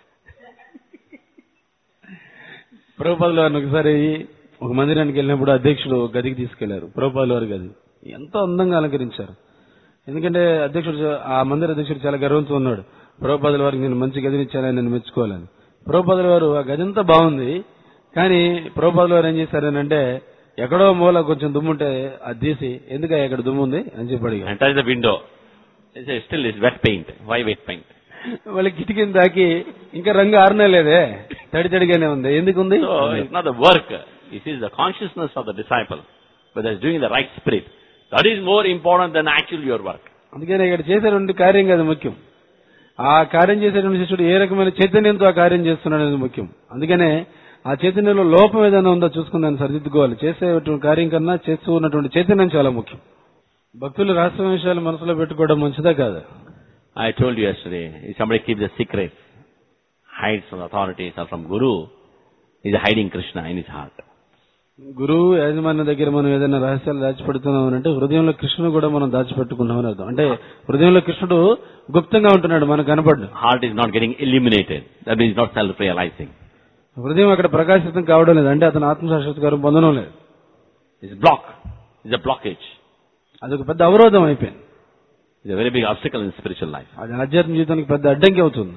ప్రభుపాదుల వారిని ఒకసారి ఒక మందిరానికి వెళ్ళినప్పుడు అధ్యక్షుడు గదికి తీసుకెళ్లారు ప్రభుపాదుల వారి గది ఎంతో అందంగా అలంకరించారు ఎందుకంటే అధ్యక్షుడు చా- ఆ మందిర అధ్యక్షుడు చాలా గర్వంతో ఉన్నాడు ప్రభుపాదుల వారికి నేను మంచి గదిని ఇచ్చానని నేను మెచ్చుకోవాలని ప్రభుపాదుల వారు ఆ గది అంతా బాగుంది కానీ ప్రభుపాదుల వారు ఏం చేశారనంటే ఎక్కడో మూల కొంచెం దుమ్ముంటే అది తీసి ఎందుక ఇక్కడ దుమ్ము ఉంది అని చెప్పి అడిగారు And touched the window. He said, still it's wet paint. Why wet paint? వాళ్ళ కిటికీని తాకి ఇంకా రంగు ఆరనే లేదే తడి తడిగానే ఉంది ఎందుకు ఉంది So it's not the work. It is the consciousness of the disciple. whether it's doing in the right spirit. That is more important than actually your work. అందుకని ఇక్కడ చేసేటువంటి కార్యం కాదు ముఖ్యం ఆ కార్యం చేసేటువంటి శిష్యుడు ఏ రకమైన చైతన్యంతో ఆ కార్యం చేస్తున్నాడు అనేది ముఖ్యం అందుకనే ఆ చైతన్యంలో లోపం ఏదైనా ఉందో చూసుకుని దాన్ని సరిదిద్దుకోవాలి చేసేటువంటి కార్యం కన్నా చేస్తూ ఉన్నటువంటి చైతన్యం చాలా ముఖ్యం భక్తులు రహస్య విషయాలు మనసులో పెట్టుకోవడం మంచిదా కాదా I told you yesterday, if somebody keeps a secret, hides from authorities or from Guru, is hiding Krishna in his heart. గురువు యాజమాన్య దగ్గర మనం ఏదైనా రహస్యాలు దాచిపెడుతున్నాం అంటే హృదయంలో కృష్ణుడు కూడా మనం దాచిపెట్టుకున్నామని అర్థం అంటే హృదయంలో కృష్ణుడు గుప్తంగా ఉంటున్నాడు మనకు కనపడ్డు Heart is not getting illuminated. That means not self-realizing. హృదయం అక్కడ ప్రకాశితం కావడం లేదు అంటే అతను ఆత్మసాక్షాత్కారం పొందడం లేదు It's block. It's a blockage. అదొక పెద్ద అవరోధం అయిపోయింది It's a very big obstacle in spiritual life. అది ఆధ్యాత్మిక జీవితానికి పెద్ద అడ్డంకి అవుతుంది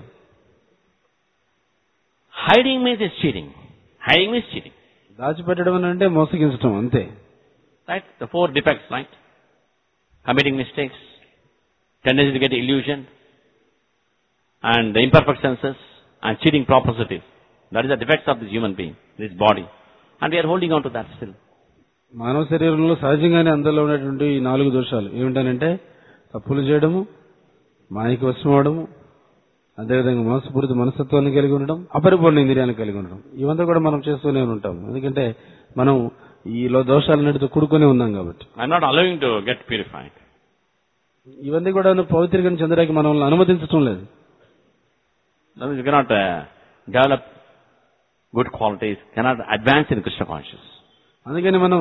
Hiding means it's cheating. Hiding means cheating. దాచిపెట్టడం అని అంటే మోసగించడం అంతే Right? The four defects, right? Committing mistakes, tendency to get illusion, and the imperfect senses, and cheating propositive. That is the defects of this human being, this body. And we are holding on to that still. మానవ శరీరంలో సహజంగానే అందులో ఉన్నటువంటి ఈ నాలుగు దోషాలు ఏమిటనంటే తప్పులు చేయడము మాయకి వశమవడము అదేవిధంగా మోసపూరిత మనస్తత్వాన్ని కలిగి ఉండడం అపరిపూర్ణ ఇంద్రియాన్ని కలిగి ఉండడం ఇవంతా కూడా మనం చేస్తూనే ఉంటాం ఎందుకంటే మనం ఈలో దోషాలన్నిటితో కూడుకొని ఉన్నాం కాబట్టి I'm not allowing to get purified. ఇవన్నీ కూడా పవిత్రీకరణ చెందడానికి మనల్ని అనుమతించడం లేదు That means you cannot uh, develop good qualities, cannot advance in Krishna consciousness. అందుకని మనం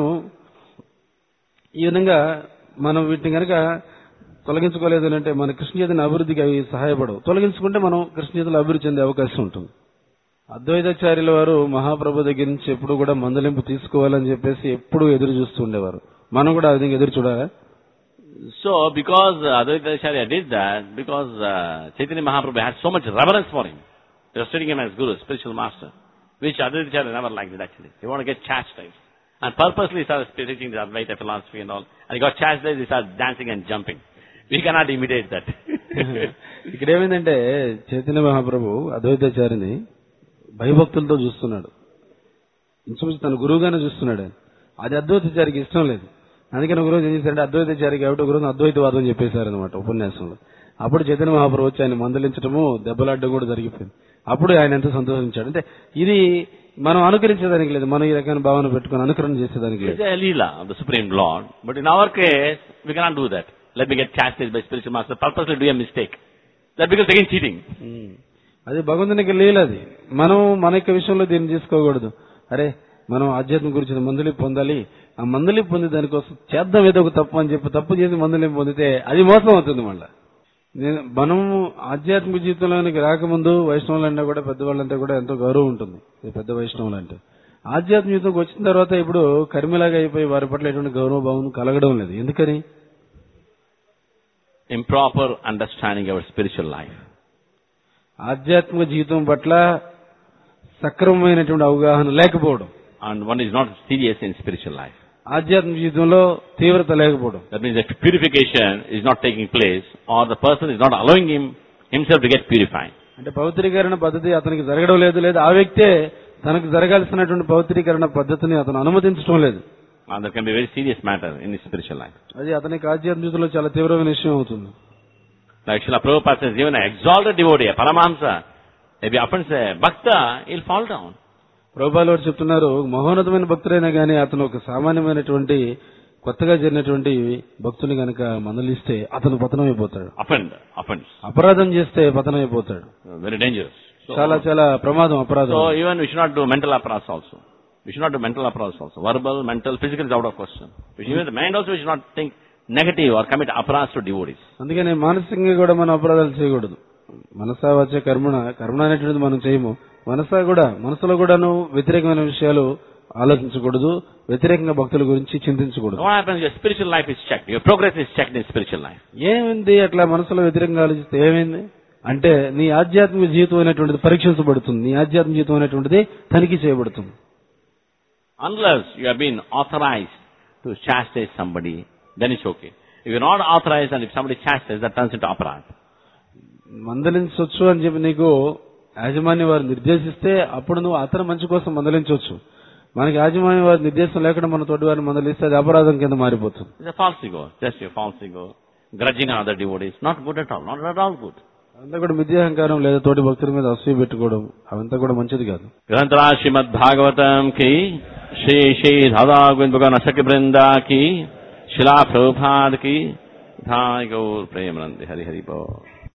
ఈ విధంగా మనం వీటిని కనుక తొలగించుకోలేదు అంటే మన కృష్ణ చేతిని అభివృద్ధికి అవి సహాయపడవు తొలగించుకుంటే మనం కృష్ణ చేతులు అభివృద్ధి చెందే అవకాశం ఉంటుంది అద్వైతాచార్యుల వారు మహాప్రభు దగ్గర నుంచి ఎప్పుడు కూడా మందలింపు తీసుకోవాలని చెప్పేసి ఎప్పుడు ఎదురు చూస్తూ ఉండేవారు మనం కూడా ఆ విధంగా ఎదురు చూడాలా So, because uh, Advaita Acharya did that, because uh, Chaitanya Mahaprabhu had so much reverence for him, they were treating him as guru, spiritual master, which Advaita Acharya never liked it actually. He wanted to get chastised. And purposely he started teaching the Advaita philosophy and all. And he got chastised, he started dancing and jumping. We cannot imitate that. ఇక్కడ ఏమైందంటే చైతన్య మహాప్రభు అద్వైతాచార్యని భయభక్తులతో చూస్తున్నాడు ఇంచుమించు తన గురువుగానే చూస్తున్నాడు ఆయన. అది అద్వైతాచారికి ఇష్టం లేదు అందుకని ఒక రోజు ఏం చేశారంటే అద్వైతాచారి కాబట్టి ఒక రోజు అద్వైతవాదం చెప్పేశారు అనమాట ఉపన్యాసంలో అప్పుడు చైతన్య మహాప్రభు వచ్చి ఆయన మందలించడము దెబ్బలాడడం కూడా జరిగిపోయింది అప్పుడు ఆయన ఎంతో సంతోషించాడు అంటే ఇది మనం అనుకరించేదానికి లేదు మనం ఈ రకమైన భావన పెట్టుకుని అనుకరణ చేసేదానికి లేదు it's a leela of the Supreme Lord. But in our case, we cannot do that. Let me get chastised by spiritual master, purposely do a mistake. That becomes again cheating. అది భగవంతునికి లీలది మనం మన యొక్క విషయంలో దీన్ని తీసుకోకూడదు అరే మనం ఆధ్యాత్మిక గురించి మందులి పొందాలి ఆ మందులి పొంది దానికోసం చేద్దాం ఏదో ఒక తప్పు అని చెప్పి తప్పు చేసి మందులి పొందితే అది మోసం అవుతుంది మళ్ళా నేను మనం ఆధ్యాత్మిక జీవితంలోనికి రాకముందు వైష్ణవులంటే కూడా పెద్దవాళ్ళంటే కూడా ఎంతో గౌరవం ఉంటుంది ఈ పెద్ద వైష్ణవులు అంటే ఆధ్యాత్మిక జీవితంకి వచ్చిన తర్వాత ఇప్పుడు కర్మిలాగా అయిపోయి వారి పట్ల ఎటువంటి గౌరవ భావం కలగడం లేదు ఎందుకని Improper understanding our spiritual life. ఆధ్యాత్మిక జీవితం పట్ల సక్రమమైనటువంటి అవగాహన లేకపోవడం And one is not serious in spiritual life. ఆధ్యాత్మిక జీవితంలో తీవ్రత లేకపోవడం That means that purification is not taking place or the person is not allowing him himself to get purified. అంటే పవిత్రీకరణ పద్ధతి అతనికి జరగడం లేదు లేదు ఆ వ్యక్తే తనకు జరగాల్సినటువంటి పవిత్రీకరణ పద్ధతిని అతను అనుమతించడం లేదు And that can be a very serious matter in his spiritual life. అది అతనికి ఆధ్యాత్మిక జీవితంలో చాలా తీవ్రమైన విషయం అవుతుంది Like Srila Prabhupada says, even an exalted devotee, a Paramahamsa, maybe offends a Bhakta, he'll fall down. ప్రభుపాలు వారు చెప్తున్నారు మహోన్నతమైన భక్తుడైనా గానీ అతను ఒక సామాన్యమైనటువంటి కొత్తగా చేరినటువంటి భక్తుని గనక మందలిస్తే అతను పతనం అయిపోతాడు Offend, offense. అపరాధం చేస్తే పతనం అయిపోతాడు Very dangerous. So, చాలా చాలా ప్రమాదం అపరాధం so even we should not do mental apparatus also. We should not do mental apparatus also. Verbal, mental, physical is out of question. We should, even the mind also we should not think negative or commit apparatus to devotees. అందుకని మానసికంగా కూడా మనం అపరాధాలు చేయకూడదు మనసా వచ్చే కర్మణ కర్మణ అనేటువంటిది మనం చేయము మనసా కూడా మనసులో కూడాను వ్యతిరేకమైన విషయాలు ఆలోచించకూడదు వ్యతిరేకంగా భక్తుల గురించి చింతించకూడదు What happens? Your spiritual life is checked. Your progress is checked in spiritual life. ఏమైంది అట్లా మనసులో వ్యతిరేకంగా ఆలోచిస్తే ఏమైంది అంటే నీ ఆధ్యాత్మిక జీవితం అనేటువంటిది పరీక్షించబడుతుంది నీ ఆధ్యాత్మిక జీవితం అనేటువంటిది తనిఖీ చేయబడుతుంది Unless you have been authorized to chastise somebody, then it's okay. If you're not authorized and if somebody chastises, that turns into aparat. మందలించవచ్చు అని చెప్పి నీకు యాజమాన్య వారు నిర్దేశిస్తే అప్పుడు నువ్వు అతని మంచి కోసం మందలించవచ్చు మనకి యాజమాన్య వారి నిర్దేశం లేకుండా మన తోటి వారిని మందలిస్తే అది అపరాధం కింద మారిపోతుంది It's a false ego, just a false ego. Grudging other devotees, not good at all, not at all good. అంతా కూడా మిథ్యాహంకారం లేదా తోటి భక్తుల మీద అసూయ పెట్టుకోవడం అవంతా కూడా మంచిది కాదు ग्रंथरा श्रीमद भागवतम की श्री श्री राधा गोविंद भगवान अशक वृंदा की शिला प्रभुपाद की धाय गौर प्रेम हरि हरि बोल